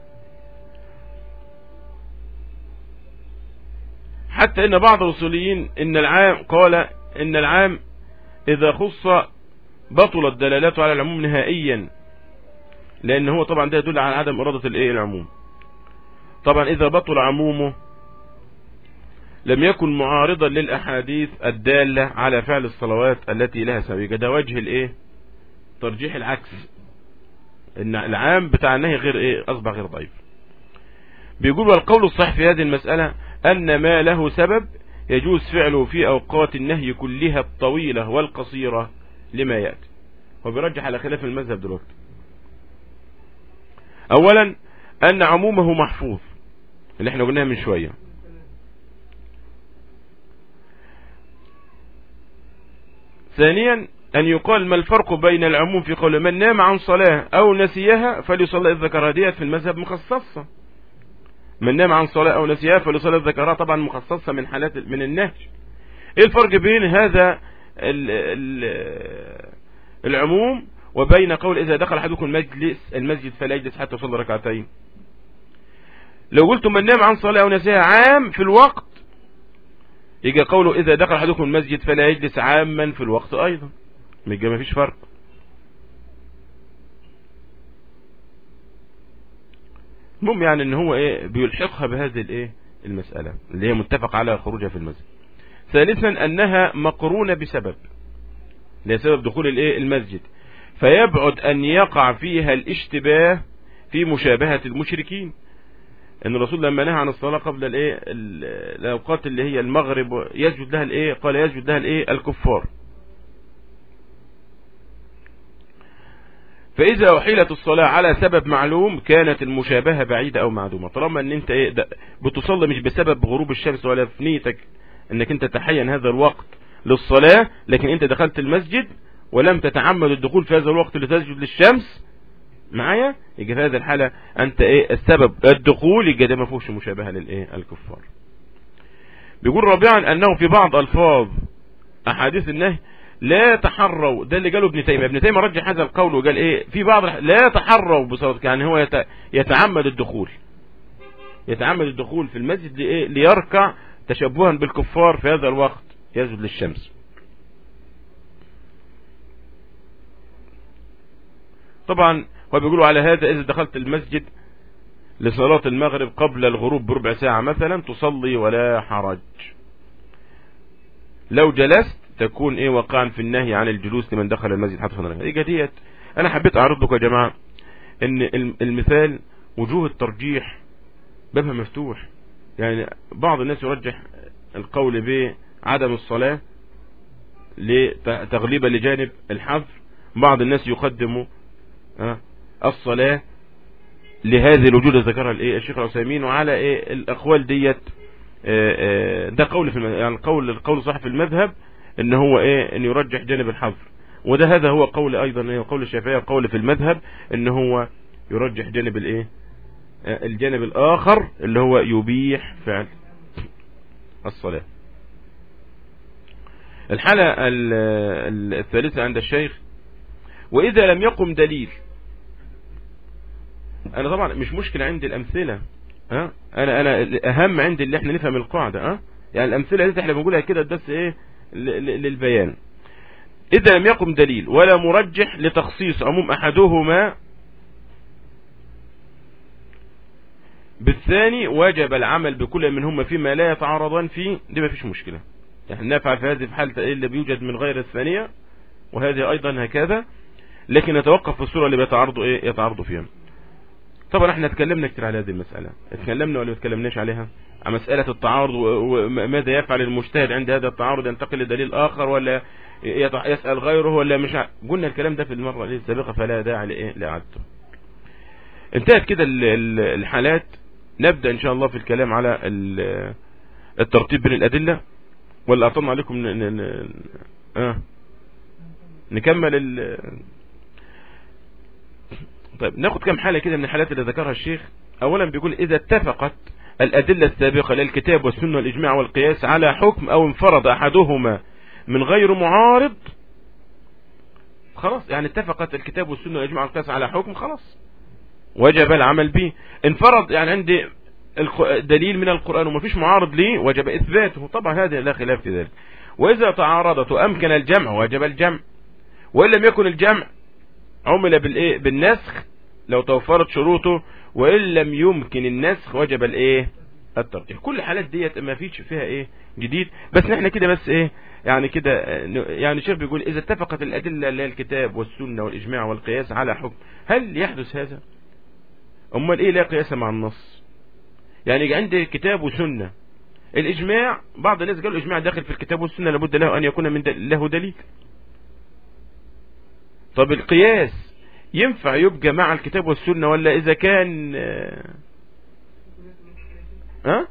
حتى ان بعض الاصوليين ان العام قال ان العام اذا خص بطلت دلالته على العموم نهائيا لان هو طبعا ده يدل على عدم ارادة الايه العموم طبعا اذا بطل عمومه لم يكن معارضا للاحاديث الدالة على فعل الصلوات التي لها سبيل ده وجه الايه ترجيح العكس ان العام بتاع النهي غير ايه اصبح غير ضعيف بيقول والقول الصحيح في هذه المسألة أن ما له سبب يجوز فعله في أوقات النهي كلها الطويلة والقصيرة لما يأتي وبيرجح على خلاف المذهب دلوقتي أولا أن عمومه محفوظ اللي احنا قلناها من شوية ثانيا أن يقال ما الفرق بين العموم في قول من نام عن صلاة أو نسيها فليصلى إذ ذكر ديت في المذهب مخصصة من نام عن صلاة أو نسيها فليصلى ذكرها طبعا مخصصة من حالات من النهج ايه الفرق بين هذا ال ال العموم وبين قول إذا دخل أحدكم المجلس المسجد فلا يجلس حتى يصلي ركعتين لو قلت من نام عن صلاة أو نسيها عام في الوقت يجي قوله إذا دخل أحدكم المسجد فلا يجلس عاما في الوقت أيضا ما فيش فرق المهم يعني ان هو ايه بيلحقها بهذه الايه المسألة اللي هي متفق على خروجها في المسجد ثالثا انها مقرونة بسبب لسبب دخول الايه المسجد فيبعد ان يقع فيها الاشتباه في مشابهة المشركين ان الرسول لما نهى عن الصلاة قبل الايه الاوقات اللي هي المغرب يسجد لها الايه قال يسجد لها الايه الكفار فاذا احيلت الصلاة على سبب معلوم كانت المشابهة بعيدة او معدومة طالما ان انت ايه بتصلي مش بسبب غروب الشمس ولا في نيتك انك انت تحين هذا الوقت للصلاة لكن انت دخلت المسجد ولم تتعمد الدخول في هذا الوقت لتسجد للشمس معايا يجي في هذه الحالة انت ايه السبب الدخول يجي ده ما فيهوش مشابهة للايه الكفار بيقول رابعا انه في بعض الفاظ احاديث النهي لا تحروا ده اللي قاله ابن تيمية ابن تيمية رجح هذا القول وقال ايه في بعض لا تحروا بصوت يعني هو يتعمد الدخول يتعمد الدخول في المسجد لإيه ليركع تشبها بالكفار في هذا الوقت يسجد للشمس طبعا هو بيقولوا على هذا إذا دخلت المسجد لصلاة المغرب قبل الغروب بربع ساعة مثلا تصلي ولا حرج لو جلست تكون ايه وقعا في النهي عن الجلوس لمن دخل المسجد حتى فنرجع ايه ديت انا حبيت اعرض لكم يا جماعة ان المثال وجوه الترجيح بابها مفتوح يعني بعض الناس يرجح القول بعدم الصلاة لتغليبا لجانب الحظر بعض الناس يقدم الصلاة لهذه الوجود اللي ذكرها الايه الشيخ العثيمين وعلى ايه الاقوال ديت ده قول في يعني القول القول صح في المذهب ان هو ايه ان يرجح جانب الحظر وده هذا هو قول ايضا ايه قول الشافعيه قول في المذهب ان هو يرجح جانب الايه الجانب الاخر اللي هو يبيح فعل الصلاة الحالة الثالثة عند الشيخ واذا لم يقم دليل انا طبعا مش مشكلة عندي الامثلة ها انا انا اهم عندي اللي احنا نفهم القاعدة ها يعني الامثلة دي احنا بنقولها كده بس ايه للبيان اذا لم يقم دليل ولا مرجح لتخصيص عموم احدهما بالثاني وجب العمل بكل منهما فيما لا يتعارضان فيه دي ما فيش مشكلة يعني نفعل في هذه في حالة اللي بيوجد من غير الثانية وهذه ايضا هكذا لكن نتوقف في الصورة اللي بيتعارضوا ايه يتعارضوا فيها طبعا احنا اتكلمنا كتير على هذه المسألة اتكلمنا ولا ما اتكلمناش عليها عن مسألة التعارض وماذا يفعل المجتهد عند هذا التعارض ينتقل لدليل اخر ولا يسأل غيره ولا مش قلنا الكلام ده في المرة السابقة فلا داعي لايه لإعادته انتهت كده الحالات نبدأ ان شاء الله في الكلام على الترتيب بين الادلة ولا اطلنا عليكم ن... ن... ن... آه. نكمل ال... طيب ناخد كم حالة كده من الحالات اللي ذكرها الشيخ اولا بيقول اذا اتفقت الادلة السابقة للكتاب والسنة والاجماع والقياس على حكم او انفرد احدهما من غير معارض خلاص يعني اتفقت الكتاب والسنة والاجماع والقياس على حكم خلاص وجب العمل به انفرض يعني عندي دليل من القرآن وما فيش معارض ليه وجب اثباته طبعا هذا لا خلاف في ذلك واذا تعارضت وامكن الجمع وجب الجمع وان لم يكن الجمع عمل بالايه بالنسخ لو توفرت شروطه وان لم يمكن النسخ وجب الايه الترجيح كل الحالات ديت ما فيش فيها ايه جديد بس احنا كده بس ايه يعني كده يعني الشيخ بيقول اذا اتفقت الادله اللي هي الكتاب والسنه والاجماع والقياس على حكم هل يحدث هذا امال ايه لا قياس مع النص يعني عندي كتاب وسنة الاجماع بعض الناس قالوا الاجماع داخل في الكتاب والسنة لابد له ان يكون من دل... له دليل طب القياس ينفع يبقى مع الكتاب والسنة ولا اذا كان ها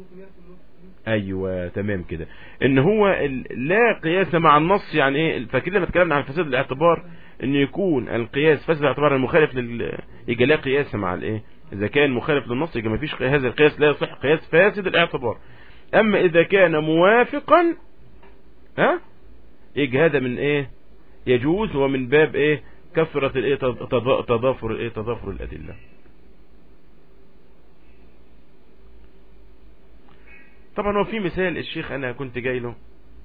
ايوه تمام كده ان هو لا قياس مع النص يعني ايه فاكرين لما اتكلمنا عن فساد الاعتبار ان يكون القياس فاسد الاعتبار المخالف لل يجي لا قياس مع الايه اذا كان مخالف للنص يجي ما فيش هذا القياس لا يصح قياس فاسد الاعتبار اما اذا كان موافقا ها يجي هذا من ايه يجوز ومن باب ايه كثرة الايه تضافر الايه تضافر الادله طبعا هو في مثال الشيخ انا كنت جاي له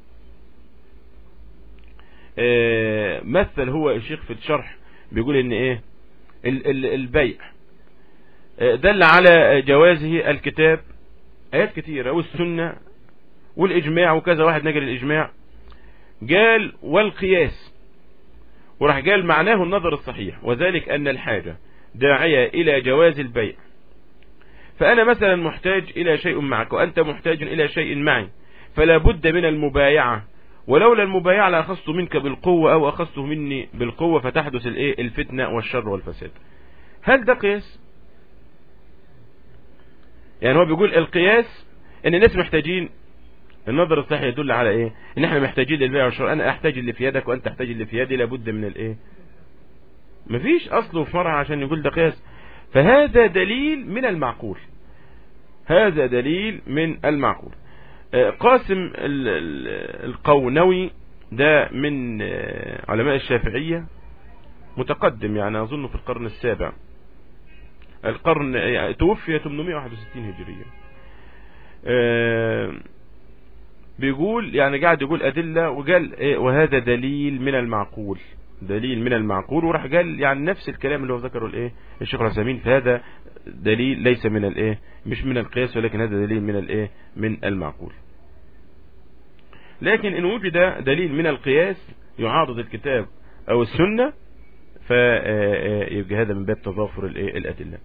آه مثل هو الشيخ في الشرح بيقول ان ايه ال ال البيع آه دل على جوازه الكتاب ايات كتيرة والسنة والاجماع وكذا واحد نجل الاجماع قال والقياس وراح قال معناه النظر الصحيح وذلك ان الحاجة داعية الى جواز البيع فأنا مثلا محتاج إلى شيء معك وأنت محتاج إلى شيء معي فلا بد من المبايعة ولولا المبايعة لأخذت منك بالقوة أو أخذته مني بالقوة فتحدث الإيه الفتنة والشر والفساد هل ده قياس يعني هو بيقول القياس ان الناس محتاجين النظر الصحيح يدل على ايه ان احنا محتاجين للبيع والشراء انا احتاج اللي في يدك وانت تحتاج اللي في يدي لابد من الايه مفيش اصله في مرة عشان يقول ده قياس فهذا دليل من المعقول هذا دليل من المعقول قاسم القونوي ده من علماء الشافعية متقدم يعني أظن في القرن السابع القرن يعني توفي 861 هجرية بيقول يعني قاعد يقول أدلة وقال إيه وهذا دليل من المعقول دليل من المعقول وراح قال يعني نفس الكلام اللي هو ذكره الايه الشيخ العثيمين فهذا دليل ليس من الايه مش من القياس ولكن هذا دليل من الايه من المعقول لكن ان وجد دليل من القياس يعارض الكتاب او السنة فيبقى هذا من باب تضافر الايه الادله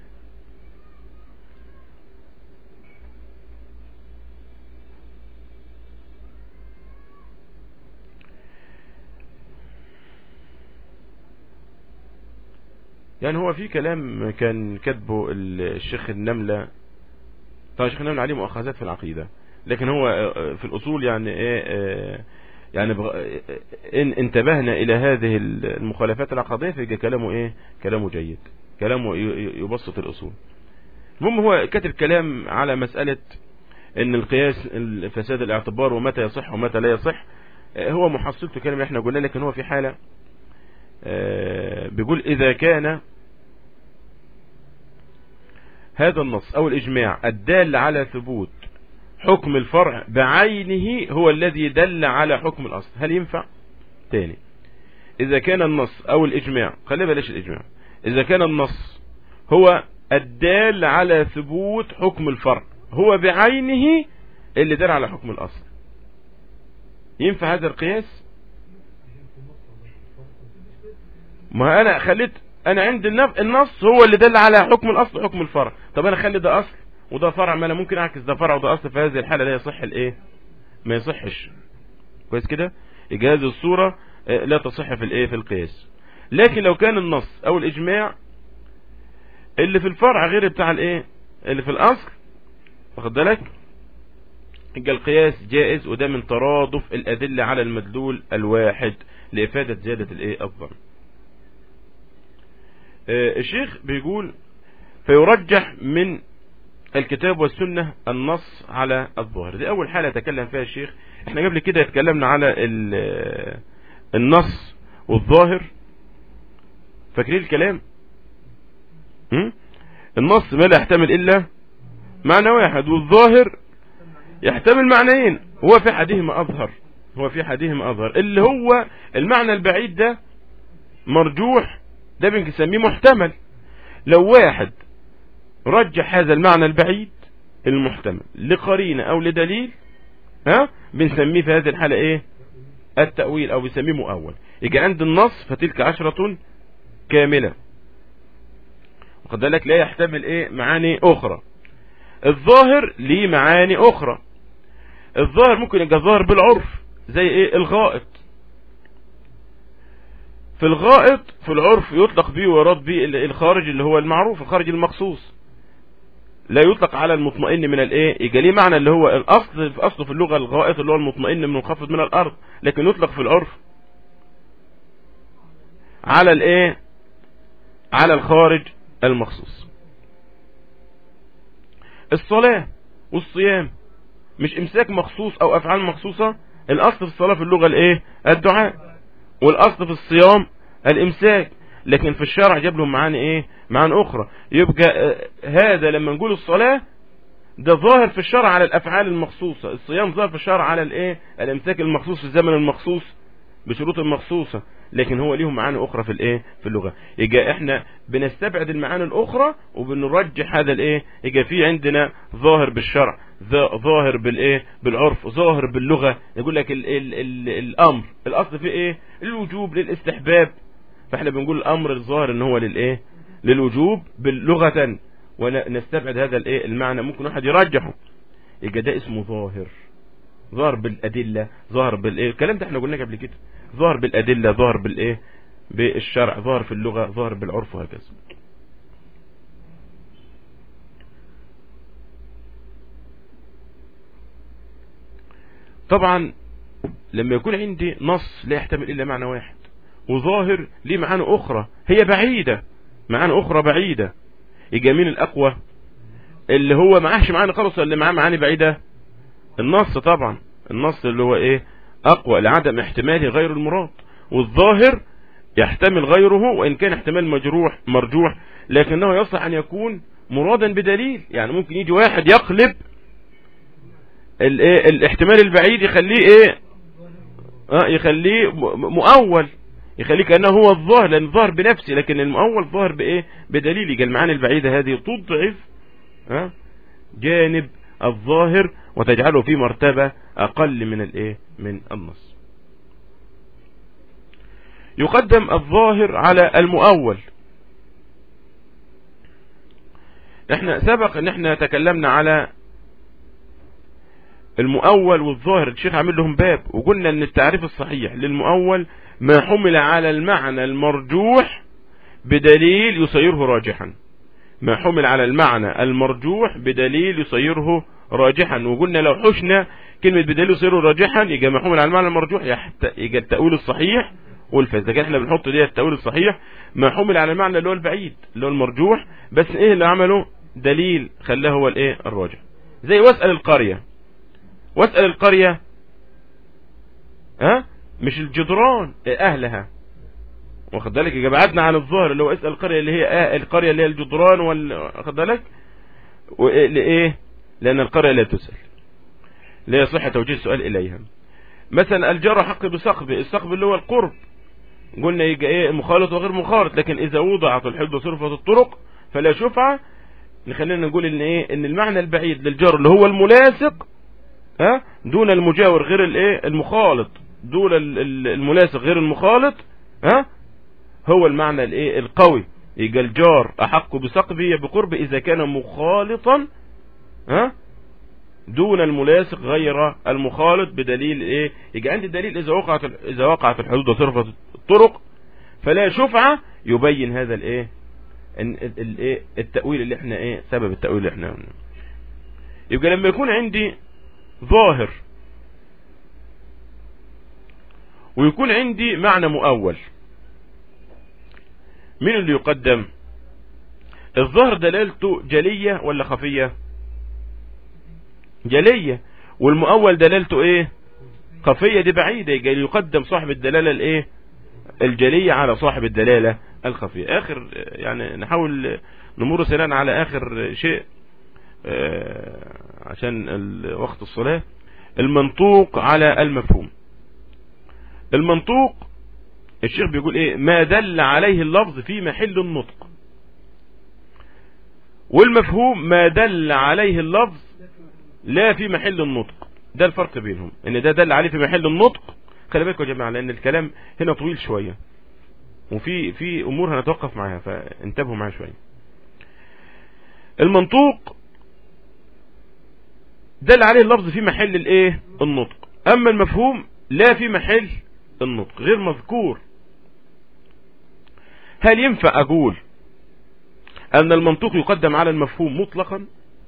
يعني هو في كلام كان كاتبه الشيخ النملة طبعا الشيخ النملة عليه مؤاخذات في العقيدة لكن هو في الأصول يعني ايه يعني إن انتبهنا إلى هذه المخالفات العقدية فيجي كلامه إيه كلامه جيد كلامه يبسط الأصول المهم هو كاتب كلام على مسألة ان القياس فساد الاعتبار ومتى يصح ومتى لا يصح هو محصلته كلام احنا قلنا لكن هو في حالة بيقول إذا كان هذا النص أو الإجماع الدال على ثبوت حكم الفرع بعينه هو الذي دل على حكم الأصل هل ينفع تاني إذا كان النص أو الإجماع خلي بلاش الإجماع إذا كان النص هو الدال على ثبوت حكم الفرع هو بعينه اللي دل على حكم الأصل ينفع هذا القياس ما انا خليت انا عند النص هو اللي دل على حكم الاصل حكم الفرع طب انا اخلي ده اصل وده فرع ما انا ممكن اعكس ده فرع وده اصل في هذه الحالة لا يصح الايه ما يصحش كويس كده يبقى هذه الصورة لا تصح في الايه في القياس لكن لو كان النص او الاجماع اللي في الفرع غير بتاع الايه اللي في الاصل واخد بالك يبقى القياس جائز وده من ترادف الادلة على المدلول الواحد لافادة زيادة الايه الظن الشيخ بيقول فيرجح من الكتاب والسنة النص على الظاهر دي اول حالة تكلم فيها الشيخ احنا قبل كده اتكلمنا على النص والظاهر فاكرين الكلام النص ما لا يحتمل الا معنى واحد والظاهر يحتمل معنيين هو في حديهما اظهر هو في حديهما اظهر اللي هو المعنى البعيد ده مرجوح ده بنسميه محتمل لو واحد رجح هذا المعنى البعيد المحتمل لقرينة او لدليل ها بنسميه في هذه الحالة ايه التأويل او بنسميه مؤول يجي عند النص فتلك عشرة كاملة وقد بالك لا يحتمل ايه معاني اخرى الظاهر ليه معاني اخرى الظاهر ممكن يبقى ظاهر بالعرف زي ايه الغائط في الغائط في العرف يطلق به ويراد به الخارج اللي هو المعروف الخارج المخصوص لا يطلق على المطمئن من الايه يجي ليه معنى اللي هو الاصل في اصله في اللغة الغائط اللي هو المطمئن من منخفض من الارض لكن يطلق في العرف على الايه على الخارج المخصوص الصلاة والصيام مش امساك مخصوص او افعال مخصوصة الاصل في الصلاة في اللغة الايه الدعاء والاصل في الصيام الامساك لكن في الشرع جاب لهم معاني ايه معاني اخرى يبقى هذا لما نقول الصلاة ده ظاهر في الشرع على الافعال المخصوصة الصيام ظاهر في الشرع على الايه الامساك المخصوص في الزمن المخصوص بشروط مخصوصة لكن هو ليهم معاني اخرى في الايه في اللغة يبقى احنا بنستبعد المعاني الاخرى وبنرجح هذا الايه يبقى في عندنا ظاهر بالشرع ظاهر بالايه بالعرف ظاهر باللغة يقول لك ال ال ال الامر الاصل في ايه الوجوب للاستحباب فاحنا بنقول الامر الظاهر ان هو للايه للوجوب باللغة ونستبعد هذا الايه المعنى ممكن واحد يرجحه يبقى ده اسمه ظاهر ظاهر بالادله ظاهر بالايه الكلام ده احنا قلناه قبل كده ظاهر بالادله ظاهر بالايه بالشرع ظاهر في اللغه ظاهر بالعرف وهكذا طبعا لما يكون عندي نص لا يحتمل الا معنى واحد وظاهر ليه معاني اخرى هي بعيدة معاني اخرى بعيدة يجي مين الاقوى اللي هو معاهش معاني خالص اللي معاه معاني بعيدة النص طبعا النص اللي هو ايه اقوى لعدم احتماله غير المراد والظاهر يحتمل غيره وان كان احتمال مجروح مرجوح لكنه يصلح ان يكون مرادا بدليل يعني ممكن يجي واحد يقلب الايه الاحتمال البعيد يخليه ايه اه يخليه مؤول يخليه كأنه هو الظاهر لأن الظاهر بنفسه لكن المؤول ظاهر بإيه بدليل يجي المعاني البعيدة هذه تضعف ها جانب الظاهر وتجعله في مرتبة أقل من الإيه من النص يقدم الظاهر على المؤول احنا سبق ان احنا تكلمنا على المؤول والظاهر الشيخ عامل لهم باب وقلنا ان التعريف الصحيح للمؤول ما حمل على المعنى المرجوح بدليل يصيره راجحا ما حمل على المعنى المرجوح بدليل يصيره راجحا وقلنا لو حشنا كلمة بدليل يصيره راجحا يجي ما حمل على المعنى المرجوح يجي التأويل الصحيح والفاز لكن احنا بنحط دي التأويل الصحيح ما حمل على المعنى اللي هو البعيد اللي هو المرجوح بس ايه اللي عمله دليل خلاه هو الايه الراجح زي واسأل القرية واسأل القرية ها مش الجدران اهلها واخد بالك يبقى بعدنا عن الظاهر اللي هو اسال القريه اللي هي آه القريه اللي هي الجدران وال واخد بالك لايه لان القريه لا تسال لا يصح توجيه السؤال اليها مثلا الجار حق بسقب السقب اللي هو القرب قلنا يجي ايه مخالط وغير مخالط لكن اذا وضعت الحد وصرفت الطرق فلا شفعة نخلينا نقول ان ايه ان المعنى البعيد للجار اللي هو الملاصق ها دون المجاور غير الايه المخالط دول الملاصق غير المخالط ها هو المعنى الايه القوي يبقى الجار احق بسقبه بقرب اذا كان مخالطا ها دون الملاصق غير المخالط بدليل ايه يجي عندي دليل اذا وقعت اذا وقعت الحدود وصرفت الطرق فلا شفعة يبين هذا الايه الايه التأويل اللي احنا ايه سبب التأويل اللي احنا يبقى لما يكون عندي ظاهر ويكون عندي معنى مؤول مين اللي يقدم الظهر دلالته جلية ولا خفية جلية والمؤول دلالته ايه خفية دي بعيدة يقدم صاحب الدلالة الايه الجلية على صاحب الدلالة الخفية اخر يعني نحاول نمر سريعا على اخر شيء عشان وقت الصلاة المنطوق على المفهوم المنطوق الشيخ بيقول ايه ما دل عليه اللفظ في محل النطق والمفهوم ما دل عليه اللفظ لا في محل النطق ده الفرق بينهم ان ده دل عليه في محل النطق خلي بالكم يا جماعه لان الكلام هنا طويل شويه وفي في امور هنتوقف معاها فانتبهوا معايا شويه المنطوق دل عليه اللفظ في محل الايه النطق اما المفهوم لا في محل النطق غير مذكور هل ينفع اقول ان المنطوق يقدم على المفهوم مطلقا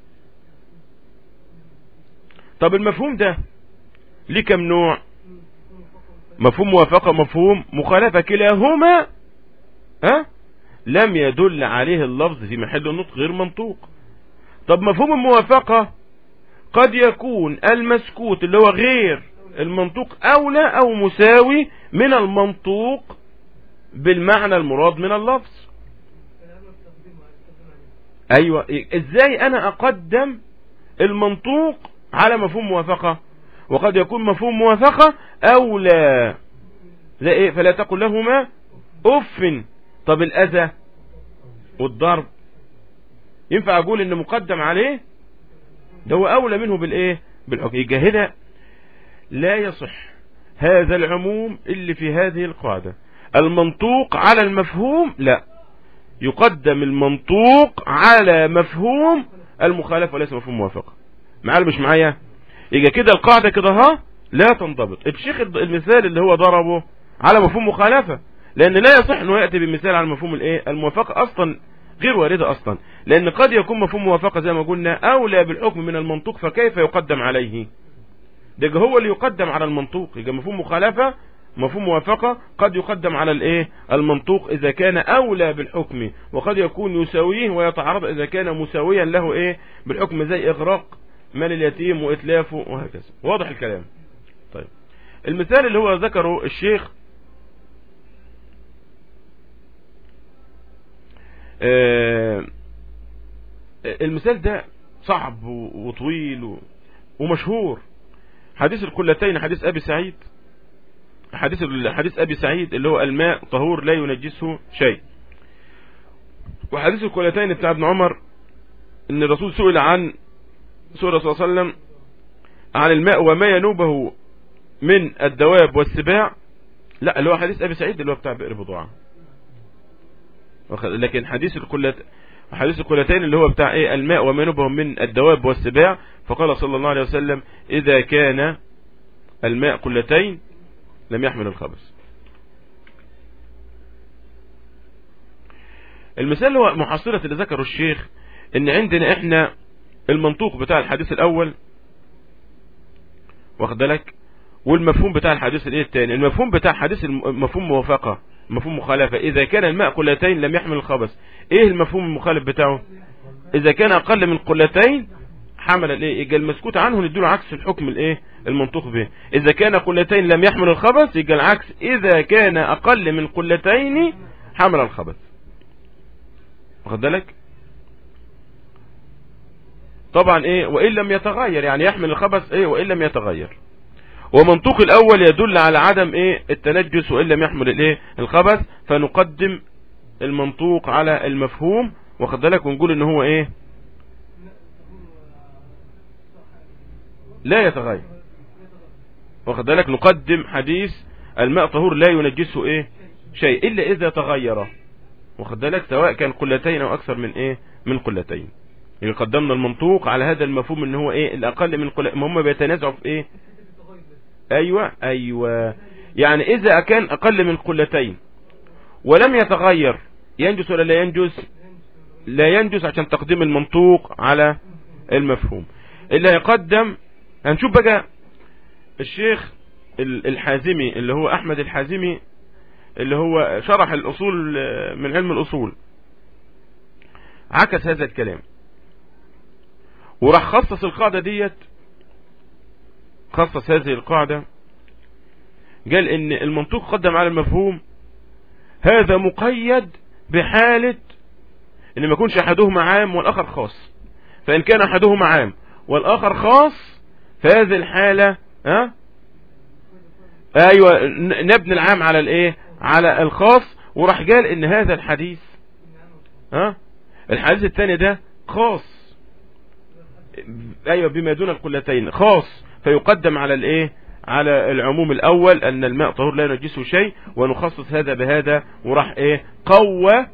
طب المفهوم ده ليه كم نوع مفهوم موافقة مفهوم مخالفة كلاهما ها لم يدل عليه اللفظ في محل النطق غير منطوق طب مفهوم الموافقة قد يكون المسكوت اللي هو غير المنطوق اولى او مساوي من المنطوق بالمعنى المراد من اللفظ ايوه ازاي انا اقدم المنطوق على مفهوم موافقة وقد يكون مفهوم موافقة اولى زي ايه فلا تقل لهما اف طب الاذى والضرب ينفع اقول ان مقدم عليه ده هو اولى منه بالايه بالحكم يبقى هنا لا يصح هذا العموم اللي في هذه القاعدة المنطوق على المفهوم لا يقدم المنطوق على مفهوم المخالفة وليس مفهوم موافقة معايا مش معايا يبقى كده القاعدة كده ها لا تنضبط الشيخ المثال اللي هو ضربه على مفهوم مخالفة لان لا يصح انه يأتي بمثال على مفهوم الايه الموافقة اصلا غير واردة اصلا لان قد يكون مفهوم موافقة زي ما قلنا اولى بالحكم من المنطوق فكيف يقدم عليه ده هو اللي يقدم على المنطوق يبقى مفهوم مخالفة مفهوم موافقة قد يقدم على الايه المنطوق اذا كان اولى بالحكم وقد يكون يساويه ويتعارض اذا كان مساويا له ايه بالحكم زي اغراق مال اليتيم واتلافه وهكذا واضح الكلام طيب المثال اللي هو ذكره الشيخ آه المثال ده صعب وطويل ومشهور حديث القلتين حديث ابي سعيد حديث حديث ابي سعيد اللي هو الماء طهور لا ينجسه شيء وحديث القلتين بتاع ابن عمر ان الرسول سئل عن سئل الرسول صلى الله عليه وسلم عن الماء وما ينوبه من الدواب والسباع لا اللي هو حديث ابي سعيد اللي هو بتاع بئر بضاعه لكن حديث القلت حديث القلتين اللي هو بتاع ايه الماء وما ينوبه من الدواب والسباع فقال صلى الله عليه وسلم اذا كان الماء قلتين لم يحمل الخبث المثال هو محصلة اللي ذكره الشيخ ان عندنا احنا المنطوق بتاع الحديث الاول واخد بالك والمفهوم بتاع الحديث الايه الثاني المفهوم بتاع حديث مفهوم موافقة مفهوم مخالفة اذا كان الماء قلتين لم يحمل الخبث ايه المفهوم المخالف بتاعه اذا كان اقل من قلتين حمل الايه يبقى المسكوت عنه نديله عكس الحكم الايه المنطوق به اذا كان قلتين لم يحمل الخبث يبقى العكس اذا كان اقل من قلتين حمل الخبث واخد بالك طبعا ايه وان لم يتغير يعني يحمل الخبث ايه وان لم يتغير ومنطوق الاول يدل على عدم ايه التنجس وان لم يحمل الايه الخبث فنقدم المنطوق على المفهوم واخد بالك ونقول ان هو ايه لا يتغير واخد بالك نقدم حديث الماء طهور لا ينجسه ايه شيء الا اذا تغير واخد بالك سواء كان قلتين او اكثر من ايه من قلتين يعني قدمنا المنطوق على هذا المفهوم ان هو ايه الاقل من قل... هم بيتنازعوا في ايه ايوه ايوه يعني اذا كان اقل من قلتين ولم يتغير ينجس ولا لا ينجس لا ينجس عشان تقديم المنطوق على المفهوم اللي هيقدم هنشوف بقى الشيخ الحازمي اللي هو احمد الحازمي اللي هو شرح الاصول من علم الاصول عكس هذا الكلام وراح خصص القاعدة ديت خصص هذه القاعدة قال ان المنطوق قدم على المفهوم هذا مقيد بحالة ان ما يكونش احدهما عام والاخر خاص فان كان احدهما عام والاخر خاص فهذه الحالة ها ايوه نبني العام على الايه على الخاص وراح قال ان هذا الحديث ها الحديث الثاني ده خاص ايوه بما دون القلتين خاص فيقدم على الايه على العموم الاول ان الماء طهور لا ينجسه شيء ونخصص هذا بهذا وراح ايه قوى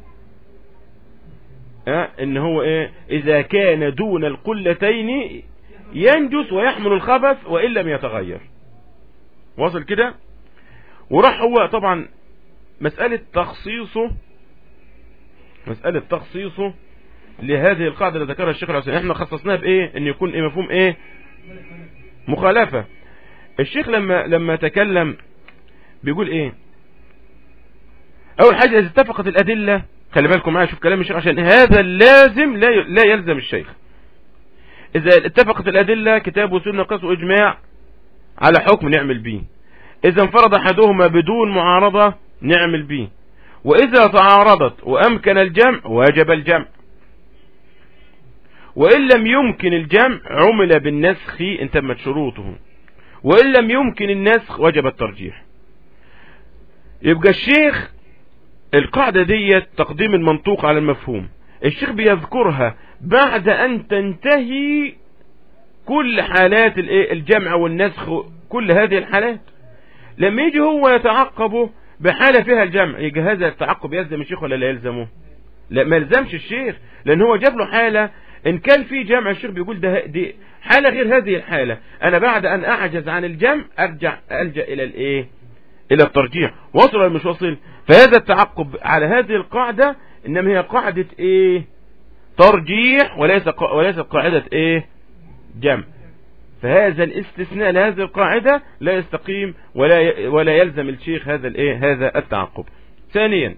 اه ان هو ايه اذا كان دون القلتين ينجس ويحمل الخبث وان لم يتغير واصل كده وراح هو طبعا مسألة تخصيصه مسألة تخصيصه لهذه القاعدة اللي ذكرها الشيخ العثيمين احنا خصصناها بايه ان يكون ايه مفهوم ايه مخالفة الشيخ لما لما تكلم بيقول ايه اول حاجة اذا اتفقت الادلة خلي بالكم معايا شوف كلام الشيخ عشان هذا لازم لا لا يلزم الشيخ اذا اتفقت الادلة كتاب وسنة قص واجماع على حكم نعمل به اذا انفرض احدهما بدون معارضة نعمل به واذا تعارضت وامكن الجمع وجب الجمع وان لم يمكن الجمع عمل بالنسخ ان تمت شروطه وان لم يمكن النسخ وجب الترجيح يبقى الشيخ القاعدة دي تقديم المنطوق على المفهوم الشيخ بيذكرها بعد ان تنتهي كل حالات الجمع والنسخ كل هذه الحالات لما يجي هو يتعقبه بحالة فيها الجمع يجي هذا التعقب يلزم الشيخ ولا لا يلزمه لا ما يلزمش الشيخ لان هو جاب له حالة ان كان في جمع الشيخ بيقول ده دي حالة غير هذه الحالة انا بعد ان اعجز عن الجمع ارجع الجا الى الايه الى الترجيح وصل ولا مش وصل فهذا التعقب على هذه القاعدة انما هي قاعدة ايه ترجيح وليس وليست قاعدة ايه جمع فهذا الاستثناء لهذه القاعدة لا يستقيم ولا ولا يلزم الشيخ هذا الايه هذا التعقب ثانيا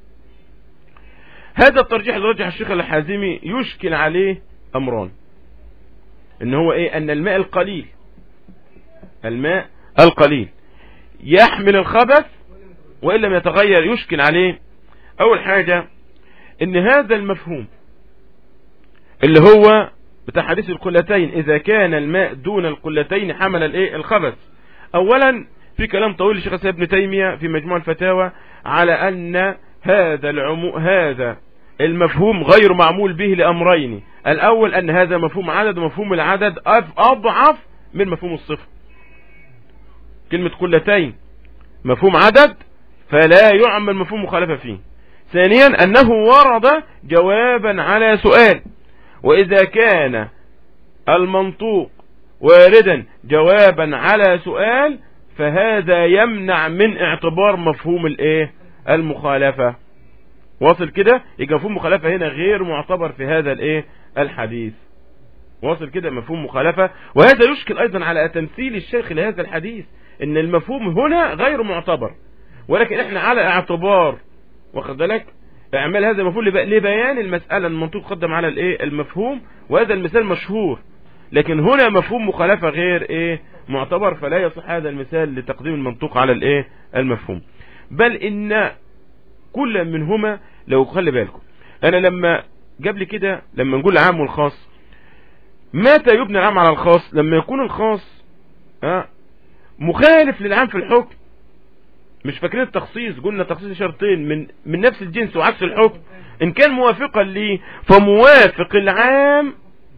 هذا الترجيح اللي رجح الشيخ الحازمي يشكل عليه امران ان هو ايه ان الماء القليل الماء القليل يحمل الخبث وإن لم يتغير يشكل عليه أول حاجة إن هذا المفهوم اللي هو بتاع حديث القلتين إذا كان الماء دون القلتين حمل الإيه الخبث أولا في كلام طويل لشيخ ابن تيمية في مجموع الفتاوى على أن هذا العمو هذا المفهوم غير معمول به لأمرين الأول أن هذا مفهوم عدد ومفهوم العدد أضعف من مفهوم الصفر كلمة قلتين مفهوم عدد فلا يعمل مفهوم مخالفة فيه ثانيا أنه ورد جوابا على سؤال وإذا كان المنطوق واردا جوابا على سؤال فهذا يمنع من اعتبار مفهوم الايه المخالفة واصل كده يبقى مفهوم مخالفة هنا غير معتبر في هذا الايه الحديث واصل كده مفهوم مخالفة وهذا يشكل ايضا على تمثيل الشيخ لهذا الحديث ان المفهوم هنا غير معتبر ولكن احنا على اعتبار واخد بالك اعمال هذا المفهوم لبيان المسألة المنطوق قدم على الايه المفهوم وهذا المثال مشهور لكن هنا مفهوم مخالفة غير ايه معتبر فلا يصح هذا المثال لتقديم المنطوق على الايه المفهوم بل ان كل منهما لو خلي بالكم انا لما قبل كده لما نقول العام والخاص متى يبنى العام على الخاص لما يكون الخاص ها مخالف للعام في الحكم مش فاكرين التخصيص قلنا تخصيص شرطين من من نفس الجنس وعكس الحكم ان كان موافقا ليه فموافق العام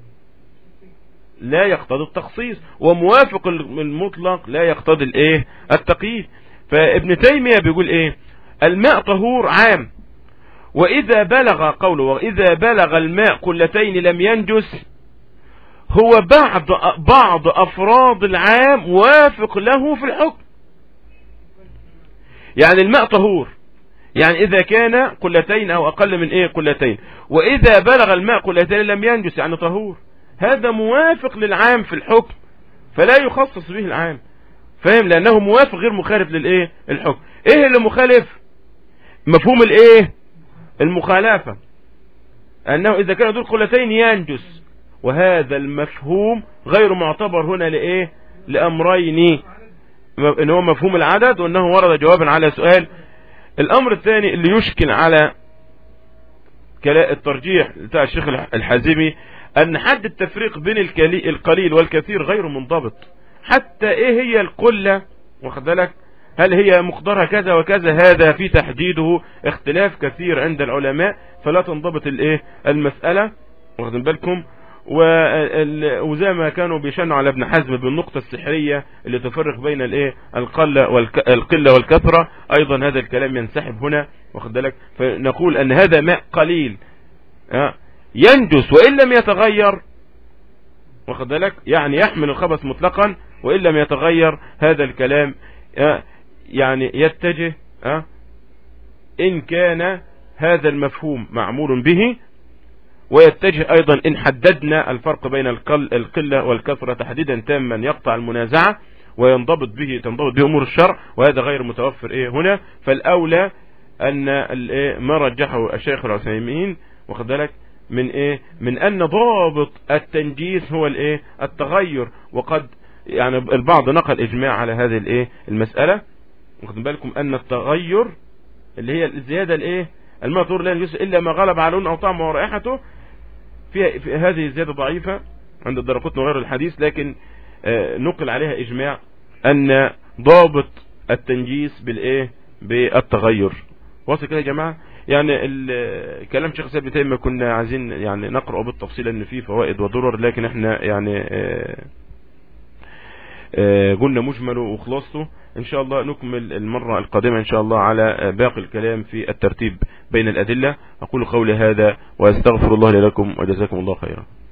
لا يقتضي التخصيص وموافق المطلق لا يقتضي الايه التقييد فابن تيمية بيقول ايه الماء طهور عام واذا بلغ قوله واذا بلغ الماء قلتين لم ينجس هو بعض بعض افراد العام وافق له في الحكم يعني الماء طهور يعني اذا كان قلتين او اقل من ايه قلتين واذا بلغ الماء قلتين لم ينجس يعني طهور هذا موافق للعام في الحكم فلا يخصص به العام فاهم لانه موافق غير مخالف للايه الحكم ايه اللي مخالف مفهوم الايه المخالفة انه اذا كان دول قلتين ينجس وهذا المفهوم غير معتبر هنا لايه لامرين ان هو مفهوم العدد وانه ورد جوابا على سؤال الامر الثاني اللي يشكل على الترجيح بتاع الشيخ الحازمي ان حد التفريق بين القليل والكثير غير منضبط حتى ايه هي القلة واخد بالك هل هي مقدارها كذا وكذا هذا في تحديده اختلاف كثير عند العلماء فلا تنضبط الايه المسألة واخدين بالكم وزي ما كانوا بيشنوا على ابن حزم بالنقطة السحرية اللي تفرق بين الايه القلة والك... القلة والكثرة ايضا هذا الكلام ينسحب هنا واخد بالك فنقول ان هذا ماء قليل ينجس وان لم يتغير واخد بالك يعني يحمل الخبث مطلقا وان لم يتغير هذا الكلام يعني يتجه ان كان هذا المفهوم معمول به ويتجه ايضا ان حددنا الفرق بين القلة والكثرة تحديدا تاما يقطع المنازعة وينضبط به تنضبط به امور الشرع وهذا غير متوفر ايه هنا فالاولى ان الايه ما رجحه الشيخ العثيمين واخد بالك من ايه من ان ضابط التنجيس هو الايه التغير وقد يعني البعض نقل اجماع على هذه الايه المسألة واخد بالكم ان التغير اللي هي الزيادة الايه الماء طور لا ينجس الا ما غلب على لون او طعم ورائحته في, في هذه الزيادة ضعيفة عند الدرقوتن وغير الحديث لكن نقل عليها اجماع ان ضابط التنجيس بالايه بالتغير واصل كده يا جماعة يعني كلام شيخ سيد تيمية كنا عايزين يعني نقرأ بالتفصيل ان فيه فوائد وضرر لكن احنا يعني قلنا مجمله وخلاصته ان شاء الله نكمل المرة القادمة ان شاء الله على باقي الكلام في الترتيب بين الادلة اقول قولي هذا واستغفر الله لكم وجزاكم الله خيرا